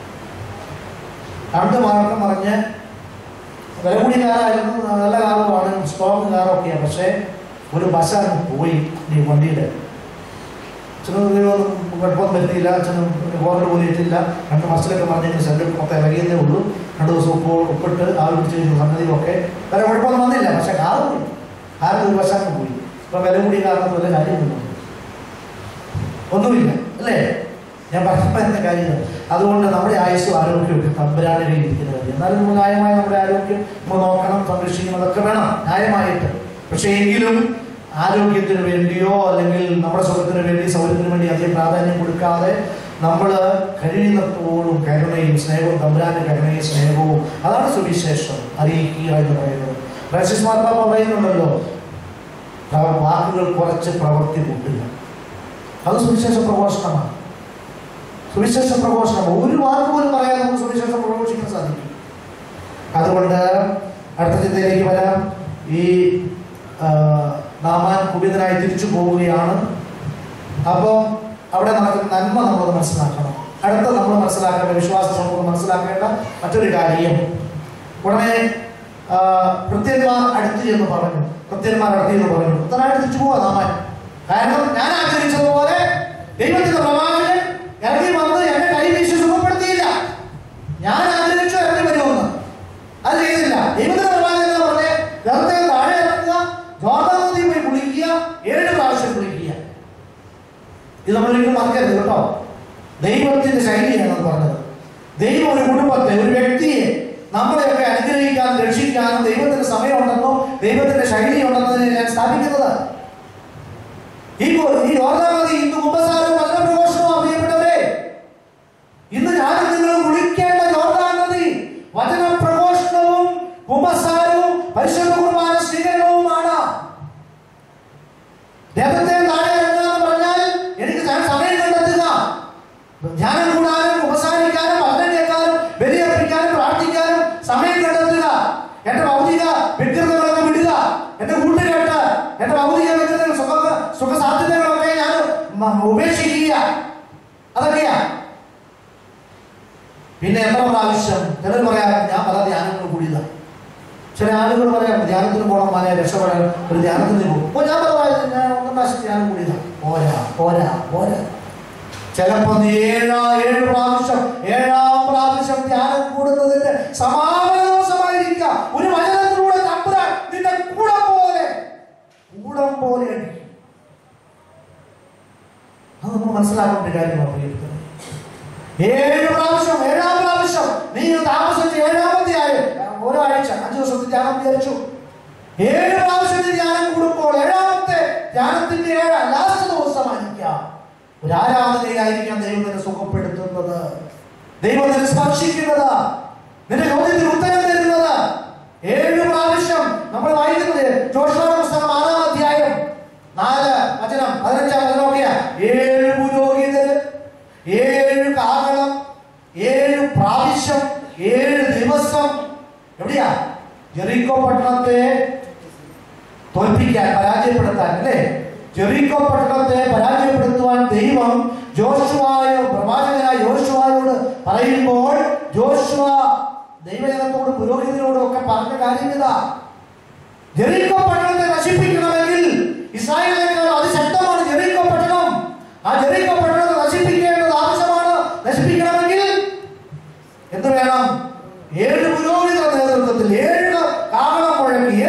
രണ്ട് മാർക്കം പറഞ്ഞ് വില കൂടിയ കാറായിരുന്നു നല്ല കാറുമാണ് സ്ട്രോങ് കാറൊക്കെയാണ് പക്ഷേ ഒരു ബസ് അങ്ങ് പോയി ഈ വണ്ടിയുടെ അച്ഛനും ഒന്നും കുഴപ്പമൊന്നും വരുത്തിയില്ല അച്ഛനും ബോർഡ് പോലും ഇട്ടില്ല രണ്ട് ബസ്സിലൊക്കെ പറഞ്ഞതിന് സെൻറ്റർ മൊത്തം ഇറങ്ങിയതേ ഉള്ളൂ രണ്ട് ദിവസം ഉപ്പ് ഉപ്പിട്ട് ആൾ പിടിച്ച് കഴിഞ്ഞ സംഗതികളൊക്കെ വേറെ കുഴപ്പമൊന്നും വന്നില്ല പക്ഷെ കാറ് പോയി കാറ് ഒരു വശം പോയി ഇപ്പൊ വില കൂടിയ കാരണം വല്ല കാര്യമൊന്നും ഒന്നുമില്ല അല്ലേ ഞാൻ പറഞ്ഞ എന്ന കാര്യം അതുകൊണ്ട് നമ്മുടെ ആയുസ്സും ആരോഗ്യമൊക്കെ തമ്പരാന്റെ കയ്യിൽ ഇരിക്കുന്ന കാര്യം എന്നാലും നമ്മൾ ന്യായമായ നമ്മുടെ ആരോഗ്യം നമ്മൾ നോക്കണം സംരക്ഷിക്കണം അതൊക്കെ വേണം ന്യായമായിട്ട് പക്ഷേ എങ്കിലും ആരോഗ്യത്തിന് വേണ്ടിയോ അല്ലെങ്കിൽ നമ്മുടെ സുഖത്തിന് വേണ്ടി സൗകര്യത്തിന് വേണ്ടി അധികം പ്രാധാന്യം കൊടുക്കാതെ നമ്മൾ കഴിയുന്നത്തോളം കരുണയും സ്നേഹവും തമ്പുരാന്റെ കരുണയും സ്നേഹവും അതാണ് സുവിശേഷം അറിയിക്കുക എന്ന് പറയുന്നത് ഫ്രാൻസിസ് മാർപ്പാപ്പ പറയുന്നുണ്ടല്ലോ പ്ര- വാക്കുകൾ കുറച്ച് പ്രവൃത്തി കൂട്ടുക അത് സുവിശേഷ പ്രഘോഷണമാണ് സുവിശേഷ പ്രഘോഷണം ഒരു വാക്ക് പോലും പറയാതെ നമുക്ക് സുവിശേഷം പ്രഘോഷിക്കാൻ സാധിക്കും അതുകൊണ്ട് അടുത്ത ചിന്തയിലേക്ക് വരാം ഈ ആ, നാമാൻ കുപിതനായി തിരിച്ചു പോവുകയാണ് അപ്പോൾ അവിടെ നടക്കുന്ന നന്മ നമ്മളത് മനസ്സിലാക്കണം അടുത്ത നമ്മൾ മനസ്സിലാക്കേണ്ട വിശ്വാസ സമൂഹം മനസ്സിലാക്കേണ്ട മറ്റൊരു കാര്യം ഉടനെ ആ, ഭൃത്യന്മാർ അടുത്ത് എന്ന് പറഞ്ഞു ഭൃത്യന്മാർ അടുത്ത് എന്ന് പറഞ്ഞു ഭൃത്തനായിട്ട് തിരിച്ചു പോവാ നാമാൻ കാരണം ഞാൻ ആഗ്രഹിച്ചതുപോലെ ദൈവത്തിന്റെ പ്രവാചകൻ ഇറങ്ങി വന്ന് എന്നെ കൈ വീശി സുഖപ്പെടുത്തിയില്ല ഞാൻ ആഗ്രഹിച്ചു ഇറങ്ങി വരുമെന്ന് അത് ചെയ്തില്ല ദൈവത്തിന്റെ പ്രവാചകൻ എന്ന് പറഞ്ഞ് വെറുതെ താഴെ ഇറങ്ങുക ജോർദാൻ നദിയിൽ പോയി കുളിക്കുക ഏഴ് പ്രാവശ്യം കുളിക്കുക ഇത് നമ്മളൊരിക്കലും മറക്കരുത് കേട്ടോ ദൈവത്തിന്റെ ശൈലിയാണ് അത് പറഞ്ഞത് ദൈവം ഒരു കുടുംബത്തെ ഒരു വ്യക്തിയെ നമ്മളെയൊക്കെ അനുഗ്രഹിക്കാനും രക്ഷിക്കാനും ദൈവത്തിന്റെ സമയമുണ്ടെന്നോ ദൈവത്തിന്റെ ശൈലി ഉണ്ടെന്നതിനെ ഞാൻ സ്ഥാപിക്കുന്നത് ഈ കോ- ഈ യോർദാൻ നദി ഇന്ന് കുമ്പസാരവും വചന പ്രഘോഷണവും പ്രിയപ്പെട്ടവരെ ഇന്ന് ഞാനും നിങ്ങളും കുളിക്കേണ്ട യോർദാൻ നദി വചന പ്രഘോഷണവും കുമ്പസാരവും പരിശുദ്ധ കുർബാന സ്വീകരണവുമാണ് രഥത്തെ താഴെ ഇറങ്ങുക എന്ന് പറഞ്ഞാൽ എനിക്ക് ഞാൻ സമയം കണ്ടെത്തുക ധ്യാനം കൂടാനും ഉപസാരിക്കാനും വചനം കേൾക്കാനും ബലിയർപ്പിക്കാനും പ്രാർത്ഥിക്കാനും സമയം കണ്ടെത്തുക എന്റെ ഭൗതിക വ്യക്തിത്വങ്ങളൊക്കെ വിടുക എന്റെ കൂട്ടുകെട്ട് എന്റെ ഭൗതിക വ്യക്തിത്വങ്ങൾ സുഖ സുഖ സാധ്യതകളൊക്കെ ഞാൻ മ- ഉപേക്ഷിക്കുക അതൊക്കെയാ പിന്നെ എത്ര പ്രാവശ്യം ചിലർ പറയാം ഞാൻ പല ധ്യാനങ്ങൾ കൂടിയതാണ് ചില ആളുകൾ പറയാം ധ്യാനത്തിന് പോകണം മനെ രക്ഷപ്പെടാൻ ഒരു ധ്യാനത്തിന് പോകും ഓ ഞാൻ പറയാം ഞാൻ ഒന്നാം പ്രാവശ്യം ധ്യാനം കൂടിയതാ പോരാ പോരാ പോരാ ചിലപ്പോ നീ ഏഴാ ഏഴ് പ്രാവശ്യം ഏഴാം പ്രാവശ്യം ധ്യാനം കൂടുന്നതിന്റെ സമാപന ദിവസമായിരിക്കാം ഒരു വചനത്തിലൂടെ നമ്പുരാൻ നിന്റെ കൂടം പോലെ കൂടം പോലെ അടിക്കും അത് നമ്മൾ മനസ്സിലാക്കേണ്ട ഒരു കാര്യമാണ് പ്രിയപ്പെട്ടവരെ. ഏഴ് പ്രാവശ്യം ഏഴാം പ്രാവശ്യം നീ താമസിച്ച് ഏഴാമത്തെ ആയ ഓരോ ആഴ്ച അഞ്ചു ദിവസത്തെ ധ്യാനം വിചാരിച്ചു ഏഴ് പ്രാവശ്യത്തെ ധ്യാനം കൂടുമ്പോൾ ഏഴാമത്തെ ധ്യാനത്തിന്റെ ഏഴ് ലാസ്റ്റ് ദിവസമായിരിക്കാം ഒരു ആരാധനയായിരിക്കാം ദൈവം നിന്നെ സുഖപ്പെടുത്തുന്നത് ദൈവം നിന്നെ സ്പർശിക്കുന്നത് നിന്റെ ചോദ്യത്തിന് ഉത്തരം തരുന്നത് ഏഴ് പ്രാവശ്യം നമ്മൾ വായിക്കുന്നത് ജോഷുവയുടെ പുസ്തകം ആറാം അധ്യായം നാല് വചനം പതിനഞ്ചാം വചനമൊക്കെയാ ഏഴ് പുരോഹിതര് ഏഴ് കാഹളം ഏഴ് പ്രാവശ്യം ഏഴ് ദിവസം എവിടെയാ ജെറീക്കോ പട്ടണത്തെ തോൽപ്പിക്കാൻ പരാജയപ്പെടുത്താൻ അല്ലേ ജെറീക്കോ പട്ടണത്തെ പരാജയപ്പെടുത്തുവാൻ ദൈവം ജോഷുവായോ പ്രവാചകനായ ജോഷുവായോട് പറയുമ്പോൾ ജോഷുവ ദൈവജനത്തോട് പുരോഹിതരോടും ഒക്കെ പറഞ്ഞ കാര്യം ഇതാ ജെറീക്കോ പട്ടണത്തെ നശിപ്പിക്കണമെങ്കിൽ ഇസ്രായേലിനേക്കാൾ അതിശക്തമാണ് ജെറീക്കോ പട്ടണം ആ ജെറീക്കോ പട്ടണത്തെ നശിപ്പിക്കേണ്ടത് ആവശ്യമാണ് നശിപ്പിക്കണമെങ്കിൽ എന്ത് വേണം ഏഴ് പുരോഹിതരുടെ നേതൃത്വത്തിൽ ഏഴ് കാഹളം മുഴങ്ങി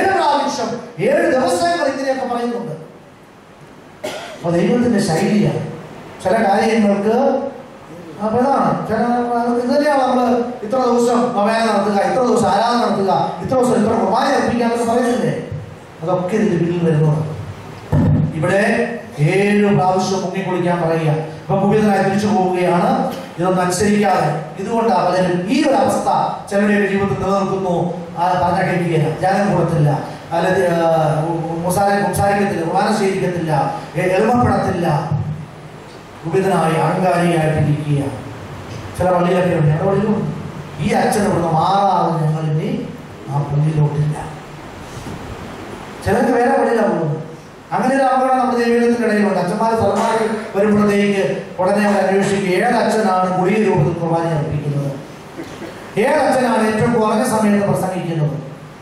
പറയുന്നുണ്ട് അപ്പൊ ദൈവത്തിന്റെ ശൈലിയാണ് ചില കാര്യങ്ങൾക്ക് അപ്പൊ ഇതാണ് ചില ഇത് തന്നെയാണ് നമ്മൾ ഇത്ര ദിവസം നവേന നടത്തുക ഇത്ര ദിവസം ആരാധന നടത്തുക ഇത്ര ദിവസം ഇത്ര കുർബാന അർപ്പിക്കാന്നൊക്കെ പറയുന്നില്ലേ അതൊക്കെ ഇതിന്റെ പിന്നിൽ വരുന്നതാണ് ഇവിടെ ഏഴ് പ്രാവശ്യം മുങ്ങി കുളിക്കാൻ പറയുക ഇപ്പൊ കുപിതനായി തിരിച്ചു പോവുകയാണ് ഇതൊന്നും അനുസരിക്കാതെ ഇതുകൊണ്ടാണ് പലരും ഈ ഒരു അവസ്ഥ ചിലരുടെ ജീവിതത്തിൽ നിലനിൽക്കുന്നു ആ പറഞ്ഞ കേൾക്കുകയില്ല ജാനം കൂടത്തില്ല അല്ലെങ്കിൽ മുസാര സംസാരിക്കത്തില്ല കുർബാന സ്വീകരിക്കത്തില്ല എ- എളിമപ്പെടത്തില്ല കുപിതനായി അഹങ്കാരിയായിട്ടിരിക്കുക ചില പള്ളിയിലൊക്കെ ഉണ്ട് ഞങ്ങളുടെ പള്ളിയിലും ഈ അച്ഛൻ ഇവിടുന്ന് മാറാതെ ഞങ്ങൾ ഇനി ആ പള്ളിയിലോട്ടില്ല ചിലർക്ക് വേറെ പള്ളിയിലാണ് പോകുന്നത് അങ്ങനെ ഒരു അപകടം നമ്മുടെ ജീവിതത്തിന്റെ ഇടയിലുണ്ട് അച്ഛന്മാർ തലമാറി വരുമ്പോഴത്തേക്ക് ഉടനെ അവർ അന്വേഷിക്കുക ഏത് അച്ഛനാണ് കുടിയ രൂപത്തിൽ കുർബാന അർപ്പിക്കുന്നത് ഏത് അച്ഛനാണ് ഏറ്റവും കുറഞ്ഞ സമയത്ത് പ്രസംഗിക്കുന്നത്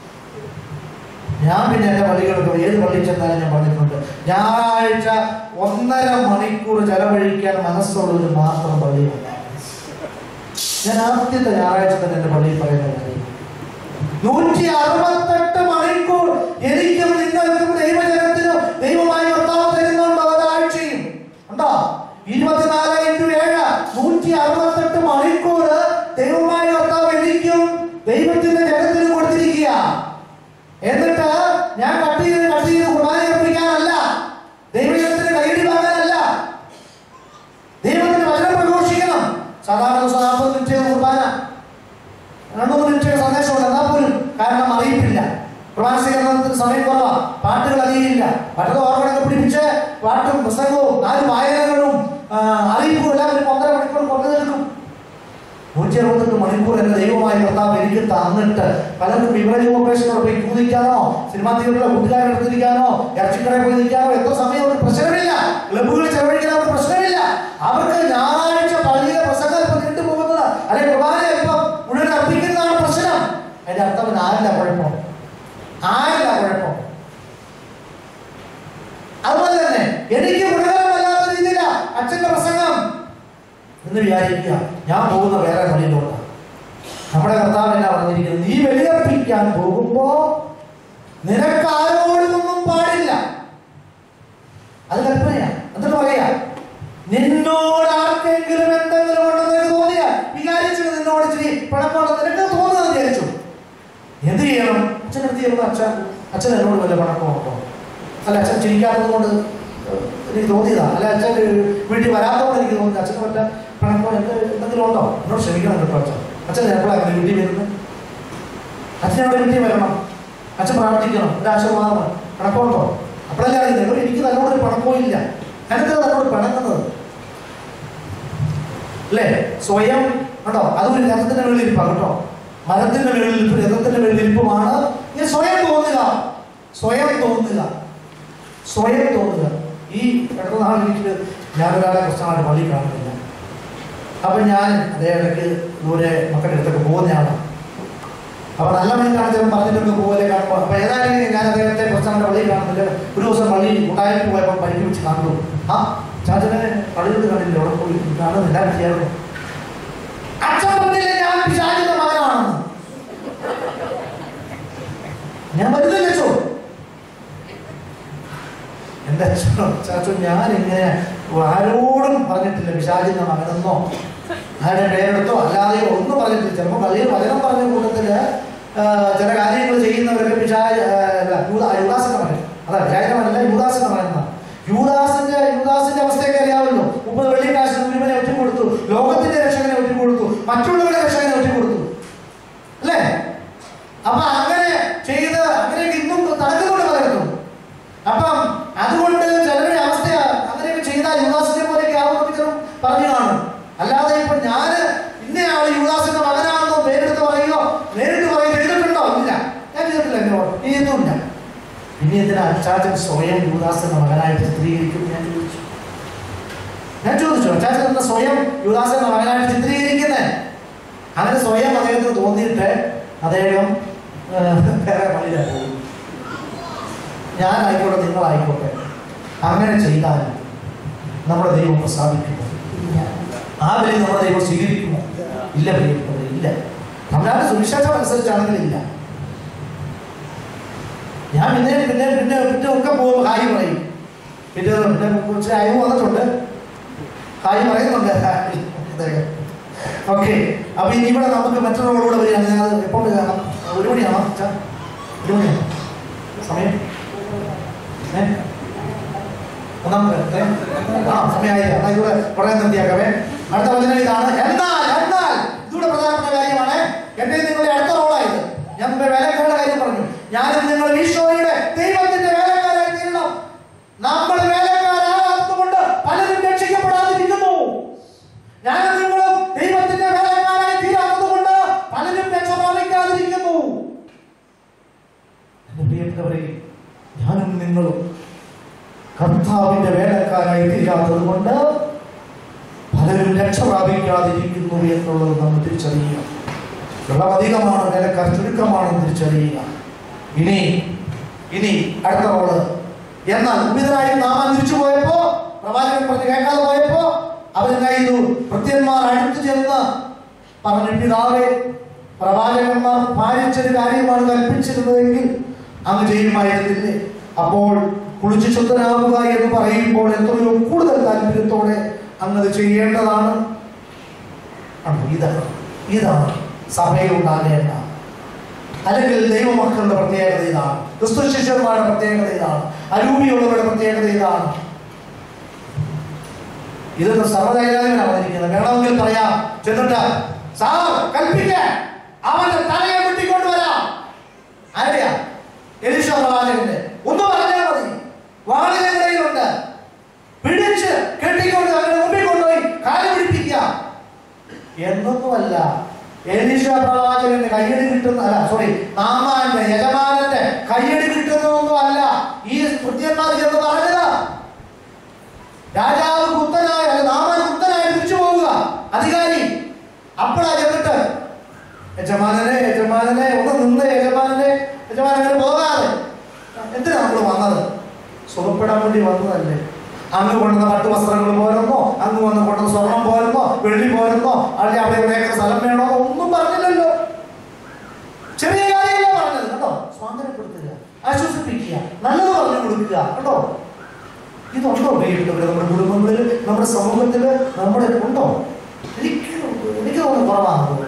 ഞാൻ പിന്നെ എൻ്റെ പള്ളികൾക്ക് ഏത് പള്ളിയിൽ ചെന്നാലും ഞാൻ പറഞ്ഞിട്ടുണ്ട് ഞായറാഴ്ച ഒന്നര മണിക്കൂർ ചെലവഴിക്കാൻ മനസ്സുള്ളവർ മാത്രം പള്ളിയിലുണ്ട് ഞാൻ ആദ്യത്തെ ഞായറാഴ്ച തന്നെ എൻ്റെ പള്ളിയിൽ പറയുന്ന കാര്യം നൂറ്റി അറുപത്തെട്ട് മണിക്കൂർ എനിക്കും നിങ്ങൾക്കും ദൈവജനത്തിനും ദൈവമായ കർത്താവ് തരുന്നുണ്ട് ഒരാഴ്ചയും ഉണ്ടോ ഇരുപത്തിനാല് ഇൻറ്റു ഏഴ് നൂറ്റി അറുപത്തെട്ട് മണിക്കൂർ ദൈവമായ കർത്താവ് എനിക്കും ദൈവത്തിന്റെ ജനത്തിനും കൊടുത്തിരിക്കുക എന്നിട്ട് ഞാൻ കട്ട് ചെയ്ത് കട്ട് ചെയ്ത് കുർബാന അർപ്പിക്കാനല്ല ദൈവജനത്തിന് കൈയടി വാങ്ങാനല്ല ദൈവത്തിന്റെ വചനം പ്രഘോഷിക്കണം സാധാരണ ദിവസം നാൽപ്പത് മിനിറ്റ് കുർബാന രണ്ടു മൂന്ന് മിനിറ്റ് സന്ദേശമുണ്ട് എന്നാൽ പോലും കാരണം അറിയിപ്പില്ല കുർബാന സ്വീകരണത്തിന് സമയം കുറവാ പാട്ടുകൾ അധികമില്ല മറ്റത് ഓർമ്മകളൊക്കെ പിടിപ്പിച്ച് പാട്ടും പുസ്തകവും നാല് വായനകളും ആ, അറിയിപ്പും എല്ലാം ഒരു ഒന്നര മണിക്കൂർ കുറഞ്ഞു നിൽക്കും നൂറ്റി അറുപത്തെട്ട് മണിക്കൂർ എന്റെ ദൈവമായ കർത്താവ് എനിക്ക് തന്നിട്ട് പലർക്കും ബിവറേജ് കോർപ്പറേഷനോട് പോയി ക്യൂ നിൽക്കാനോ സിനിമാ തിയേറ്ററിലെ കൂട്ടുകാരെ അടുത്ത് നിൽക്കാനോ ഇറച്ചിക്കടയിൽ പോയി നിൽക്കാനോ എത്ര സമയം ഒരു പ്രശ്നമില്ല ക്ലബുകളിൽ ചെലവഴിക്കാൻ ഒരു പ്രശ്നമില്ല അവർക്ക് ഞായറാഴ്ച പള്ളിയിലെ പ്രസംഗം ഇപ്പൊ നീണ്ടു പോകുന്നത് അല്ലെങ്കിൽ കുർബാന ഇപ്പം മുഴുവൻ അർപ്പിക്കുന്നതാണ് പ്രശ്നം അതിന്റെ അർത്ഥം പിന്നെ ആരില്ല കുഴപ്പം ആരില്ല കുഴപ്പം അതുപോലെ തന്നെ എനിക്ക് ഗുണകരമല്ലാത്ത രീതിയില അച്ഛന്റെ പ്രസംഗം എന്ന് വിചാരിക്കുക ഞാൻ പോകുന്ന വേറെ പള്ളിയിലോട്ടാണ് നമ്മുടെ കർത്താവ് എന്നാ പറഞ്ഞിരിക്കുന്നത് നീ വെളിയർപ്പിക്കാൻ പോകുമ്പോ നിനക്ക് ആരോടും ഒന്നും പാടില്ല അത് കൽപ്പനയാ എന്നിട്ട് പറയാ നിന്നോട് ആർക്കെങ്കിലും എന്തെങ്കിലും ഉണ്ടെന്ന് നിനക്ക് തോന്നിയാ വിചാരിച്ചു നിന്നോട് ഇച്ചിരി പണക്കമുണ്ടെന്ന് നിനക്ക് തോന്നുന്നത് വിചാരിച്ചു എന്ത് ചെയ്യണം അച്ഛൻ എന്ത് ചെയ്യണം അച്ഛൻ അച്ഛൻ എന്നോട് വല്ല പണക്കമുണ്ടോ അല്ല അച്ഛൻ ചിരിക്കാത്തത് കൊണ്ട് ഏഹ്, എനിക്ക് തോന്നിയതാ അല്ല അച്ഛൻ വീട്ടിൽ വരാത്തതുകൊണ്ട് എനിക്ക് തോന്നി അച്ഛന് വല്ല പണക്കോ എന്ത് എന്തെങ്കിലും ഉണ്ടോ എന്നോട് ക്ഷമിക്കണം കേട്ടോ അച്ഛൻ അച്ഛൻ എപ്പോഴാണ് അങ്ങനെ വീട്ടിൽ വരുന്നത് അച്ഛൻ അവിടെ വീട്ടിൽ വരണം അച്ഛൻ പ്രാർത്ഥിക്കണം ഒരു ആശീർവാദമാണ് പണക്കമുണ്ടോ അപ്പോഴല്ലേ അറിയുന്നത് എനിക്ക് നല്ലോണം പണക്കോ ഇല്ല ഞാനൊക്കെ നല്ലോണം പണക്കുന്നത് അല്ലേ സ്വയം കേട്ടോ അതൊരു രഥത്തിന്റെ വെളിയിരിപ്പാ കേട്ടോ മരത്തിന്റെ വെളിയിരിപ്പ് രഥത്തിന്റെ വെളിയിരിപ്പുമാണ് ഇത് സ്വയം തോന്നുക സ്വയം തോന്നുക സ്വയം തോന്നുക ഈ ഇടത്ത നാളിലേക്ക് ഞാനൊരാളെ കുറച്ചാണ് പള്ളി കാണുന്നില്ല അപ്പൊ ഞാൻ അതേ ഇടയ്ക്ക് ദൂരെ മക്കളുടെ അടുത്തൊക്കെ പോകുന്നയാണ് അപ്പൊ നല്ല മണിക്കാണ് ചിലപ്പോൾ പറഞ്ഞിട്ടൊക്കെ പോലെ കാണുമ്പോൾ അപ്പൊ ഏതായാലും ഞാൻ അദ്ദേഹത്തെ കുറച്ചാണ് പള്ളിയിൽ കാണുന്നില്ല ഒരു ദിവസം പള്ളിയിൽ കൂട്ടായ്മ പോയപ്പോൾ പരിക്ക് വെച്ച് കണ്ടു ആ ചാച്ചനെ പള്ളിയിൽ കണ്ടില്ല അവിടെ പോയി കാണുന്നില്ല ചെയ്യാറുണ്ട് അച്ഛൻ പറഞ്ഞില്ലേ ഞാൻ പിശാചിന്റെ മകനാണെന്ന് ഞാൻ വരുന്നില്ല ചോ എന്റെ അച്ഛനോ ചാച്ചോ ഞാൻ ഇങ്ങനെ ആരോടും പറഞ്ഞിട്ടില്ല പിശാചിന്റെ മകനെന്നോ ആരുടെ പേരെടുത്തോ അല്ലാതെയോ ഒന്നും പറഞ്ഞിട്ടില്ല ചിലപ്പോൾ വലിയ വചനം പറഞ്ഞ കൂട്ടത്തില് ആ, ചില കാര്യങ്ങൾ ചെയ്യുന്നവരൊക്കെ പിശാച ആ, അല്ല, യൂദാ- യൂദാസിന്റെ മകൻ അതാ പിശാചിന്റെ യൂദാസിന്റെ മകൻ എന്നാ. യൂദാസിന്റെ യൂദാസിന്റെ അവസ്ഥയൊക്കെ അറിയാമല്ലോ മുപ്പത് വെള്ളി കാശിന് മുഴുവനെ ഒറ്റ കൊടുത്തു ലോകത്തിന്റെ രക്ഷകനെ ഒറ്റ കൊടുത്തു മറ്റുള്ളവരുടെ രക്ഷകനെ ഒറ്റ കൊടുത്തു അല്ലേ അപ്പൊ അങ്ങനെ ചെയ്ത് അങ്ങനെയൊക്കെ ഇന്നും നടക്കുന്നുണ്ട് പലർക്കും അപ്പം അതുകൊണ്ട് ചിലരുടെ അവസ്ഥ അങ്ങനെയൊക്കെ ചെയ്താൽ യുവദാസിനെ പോലെയൊക്കെ ആവുമെന്ന് ചിലർ പറഞ്ഞു കാണും അല്ലാതെ ഇപ്പൊ ഞാന് ഇന്നയാള് യുവദാസിന്റെ മകനാണെന്നോ പേരെടുത്ത് പറയുകയോ നേരിട്ട് പറയുകയോ ചെയ്തിട്ടുണ്ടോ ഇല്ല ഞാൻ ചെയ്തിട്ടില്ല എന്നോട് ഇനിയൊന്നുമില്ല പിന്നെ എന്തിനാ അച്ചാച്ചൻ സ്വയം യുവദാസിന്റെ മകനായിട്ട് ചിത്രീകരിക്കും ഞാൻ ചോദിച്ചു ഞാൻ ചോദിച്ചു അച്ചാച്ചൻ എന്താ സ്വയം യുവദാസിന്റെ മകനായിട്ട് ചിത്രീകരിക്കുന്നത് അങ്ങനെ സ്വയം അദ്ദേഹത്തിന് തോന്നിയിട്ട് അദ്ദേഹം ഏഹ്, വേറെ പള്ളിയിലാണ് പോകും ഞാനായിക്കോട്ടെ നിങ്ങളായിക്കോട്ടെ അങ്ങനെ ചെയ്താൽ നമ്മുടെ ദൈവം പ്രസാദിക്കുമോ ആ ബലി നമ്മുടെ ദൈവം സ്വീകരിക്കുമോ ഇല്ല പ്രിയപ്പെട്ടവരെ ഇല്ല നമ്മുടെ സുവിശേഷം അനുസരിച്ചാണെങ്കിൽ ഇല്ല ഞാൻ പിന്നെ പിന്നെ പിന്നെ പിന്നെ ഒക്കെ പോകുമ്പോൾ ഹായ് പറയും പിന്നെ പിന്നെ കുറച്ച് അയവ് വന്നിട്ടുണ്ട് ഹായ് പറയുന്നുണ്ട് ഓക്കെ അപ്പൊ ഇനി ഇവിടെ നമുക്ക് മറ്റൊരാളോട് വരികയാണ് ഞാൻ അത് എപ്പോൾ കാണാം ഒരു മണിയാണോ അച്ഛാ? ഒരു മണിയാണോ സമയം ഏ ഒന്നാമത്തെ ആ സമയമായില്ല എന്നാ ഇവിടെ പറയാൻ നിർത്തിയാക്കവേ അടുത്ത വചനം ഇതാണ് എന്നാൽ എന്നാൽ ഇതുകൂടെ പ്രധാനപ്പെട്ട കാര്യമാണ് എന്റെ നിങ്ങളുടെ അടുത്ത റോളായത് ഞാൻ മുമ്പേ വേലക്കാരുടെ കാര്യം പറഞ്ഞു ഞാനും നിങ്ങൾ ഈശോയുടെ ദൈവത്തിന്റെ വേലക്കാരായി തീരണം നമ്മൾ വേലക്കാരാകാത്തതുകൊണ്ട് പലരും രക്ഷിക്കപ്പെടാതിരിക്കുന്നു ഞാനും നിങ്ങളും ദൈവത്തിന്റെ വേലക്കാരായി തീരാത്തതുകൊണ്ട് പലരും രക്ഷ പ്രാപിക്കാതിരിക്കുന്നു എന്റെ പ്രിയപ്പെട്ടവരെ ഞാനും നിങ്ങളും കർത്താവിന്റെ വേലക്കാരായി തീരാത്തത് കൊണ്ട് പലരും രക്ഷ പ്രാപിക്കാതിരിക്കുന്നു എന്നുള്ളത് നമ്മൾ തിരിച്ചറിയുക വെള്ളം അധികമാണ് വേലക്കാർ ചുരുക്കമാണെന്ന് തിരിച്ചറിയുക ഇനി ഇനി അടുത്ത റോള് എന്നാൽ ഉമ്മിതരായി നാമം തിരിച്ചു പോയപ്പോ പ്രവാചകൻ പറഞ്ഞ് കേൾക്കാതെ പോയപ്പോ അവരെന്താ ചെയ്തു ഭൃത്യന്മാർ അടുത്തു ചെന്ന് പറഞ്ഞു പിതാവേ പ്രവാചകന്മാർ പാലിച്ചൊരു കാര്യമാണ് കൽപ്പിച്ചിരുന്നതെങ്കിൽ അങ്ങ് ചെയ്യുമായിരുന്നില്ലേ അപ്പോൾ കുളിച്ചു ശുദ്ധനാവുക എന്ന് പറയുമ്പോൾ എത്രയോ കൂടുതൽ താല്പര്യത്തോടെ അങ്ങ് ചെയ്യേണ്ടതാണ് ആണ്. ഇതാണ് ഇതാണ് സഭയിൽ ഉണ്ടാകേണ്ട അല്ലെങ്കിൽ ദൈവമക്കളുടെ പ്രത്യേകത ഇതാണ് ക്രിസ്തു ശിഷ്യന്മാരുടെ പ്രത്യേകത ഇതാണ് അരൂപിയുള്ളവരുടെ പ്രത്യേകത ഇതാണ് ഇതൊന്ന് സർവ്വതൈരാജനാണ് വന്നിരിക്കുന്നത് വേണമെങ്കിൽ പറയാം ചെന്നിട്ട് സാർ കൽപ്പിക്കാൻ അവന്റെ തലയെ വെട്ടിക്കൊണ്ടുവരാം ആരെയാ എലിശ പ്രവാചകന്റെ ഒന്ന് പറഞ്ഞാൽ മതി വാളിന്റെ കയ്യിലുണ്ട് പിടിച്ച് കെട്ടിക്കൊണ്ട് അവന്റെ മുമ്പിൽ കൊണ്ടുപോയി കാല് പിടിപ്പിക്കുക എന്നൊന്നുമല്ല എലിശ പ്രവാചകന്റെ കയ്യടി കിട്ടുന്ന അല്ല സോറി നാമാന്റെ യജമാനന്റെ കയ്യടി കിട്ടുന്നതൊന്നും അല്ല ഈ കൃത്യന്മാർ ചെന്ന് പറഞ്ഞതാ രാജാവ് കുത്തനായ അല്ല നാമാൻ കുത്തനായി തിരിച്ചു പോവുക അധികാരി അപ്പോഴാ ചെന്നിട്ട് യജമാനനെ യജമാനനെ ഒന്ന് നിന്ന് യജമാനനെ യജമാനൻ അങ്ങനെ പോകാതെ എന്തിനാ നമ്മൾ വന്നത് സുഖപ്പെടാൻ വേണ്ടി വന്നതല്ലേ അങ്ങ് കൊണ്ടുവന്ന പട്ട് വസ്ത്രങ്ങൾ പോരുന്നോ അങ്ങ് വന്ന് കൊണ്ടുവന്ന സ്വർണം പോരുന്നോ വെള്ളി പോരുന്നോ അല്ലെങ്കിൽ അവിടെ ഇവിടെയൊക്കെ സ്ഥലം വേണോ ഒന്നും പറഞ്ഞില്ലല്ലോ ചെറിയ കാര്യമല്ല പറഞ്ഞത് കേട്ടോ സ്വാതന്ത്ര്യപ്പെടുത്തുക ആശ്വസിപ്പിക്കുക നല്ലത് പറഞ്ഞു കൊടുക്കുക കേട്ടോ ഇതുണ്ടോ പ്രിയപ്പെട്ടവരെ നമ്മുടെ കുടുംബങ്ങളിൽ നമ്മുടെ സമൂഹത്തിൽ നമ്മുടെ ഉണ്ടോ എനിക്ക് എനിക്ക് തോന്നുന്നു കുറവാണ് തോന്നുന്നത്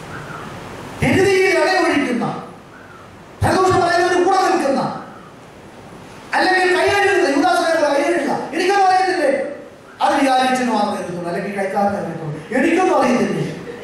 എരുതിയിൽ ഇടയൊഴിക്കുന്ന സന്തോഷം പറയുന്നതിന് കൂടെ നിൽക്കുന്ന അല്ലെങ്കിൽ കൈയഴുകുന്ന യുവദാസനയുടെ കൈയഴുക എനിക്കൊന്നും അറിയത്തില്ലേ അത് വിചാരിച്ചെന്ന് മാത്രമേ എഴുതുള്ളൂ അല്ലെങ്കിൽ കൈക്കാർക്ക് അറിയത്തുള്ളൂ എനിക്കൊന്നും അറിയത്തില്ലേ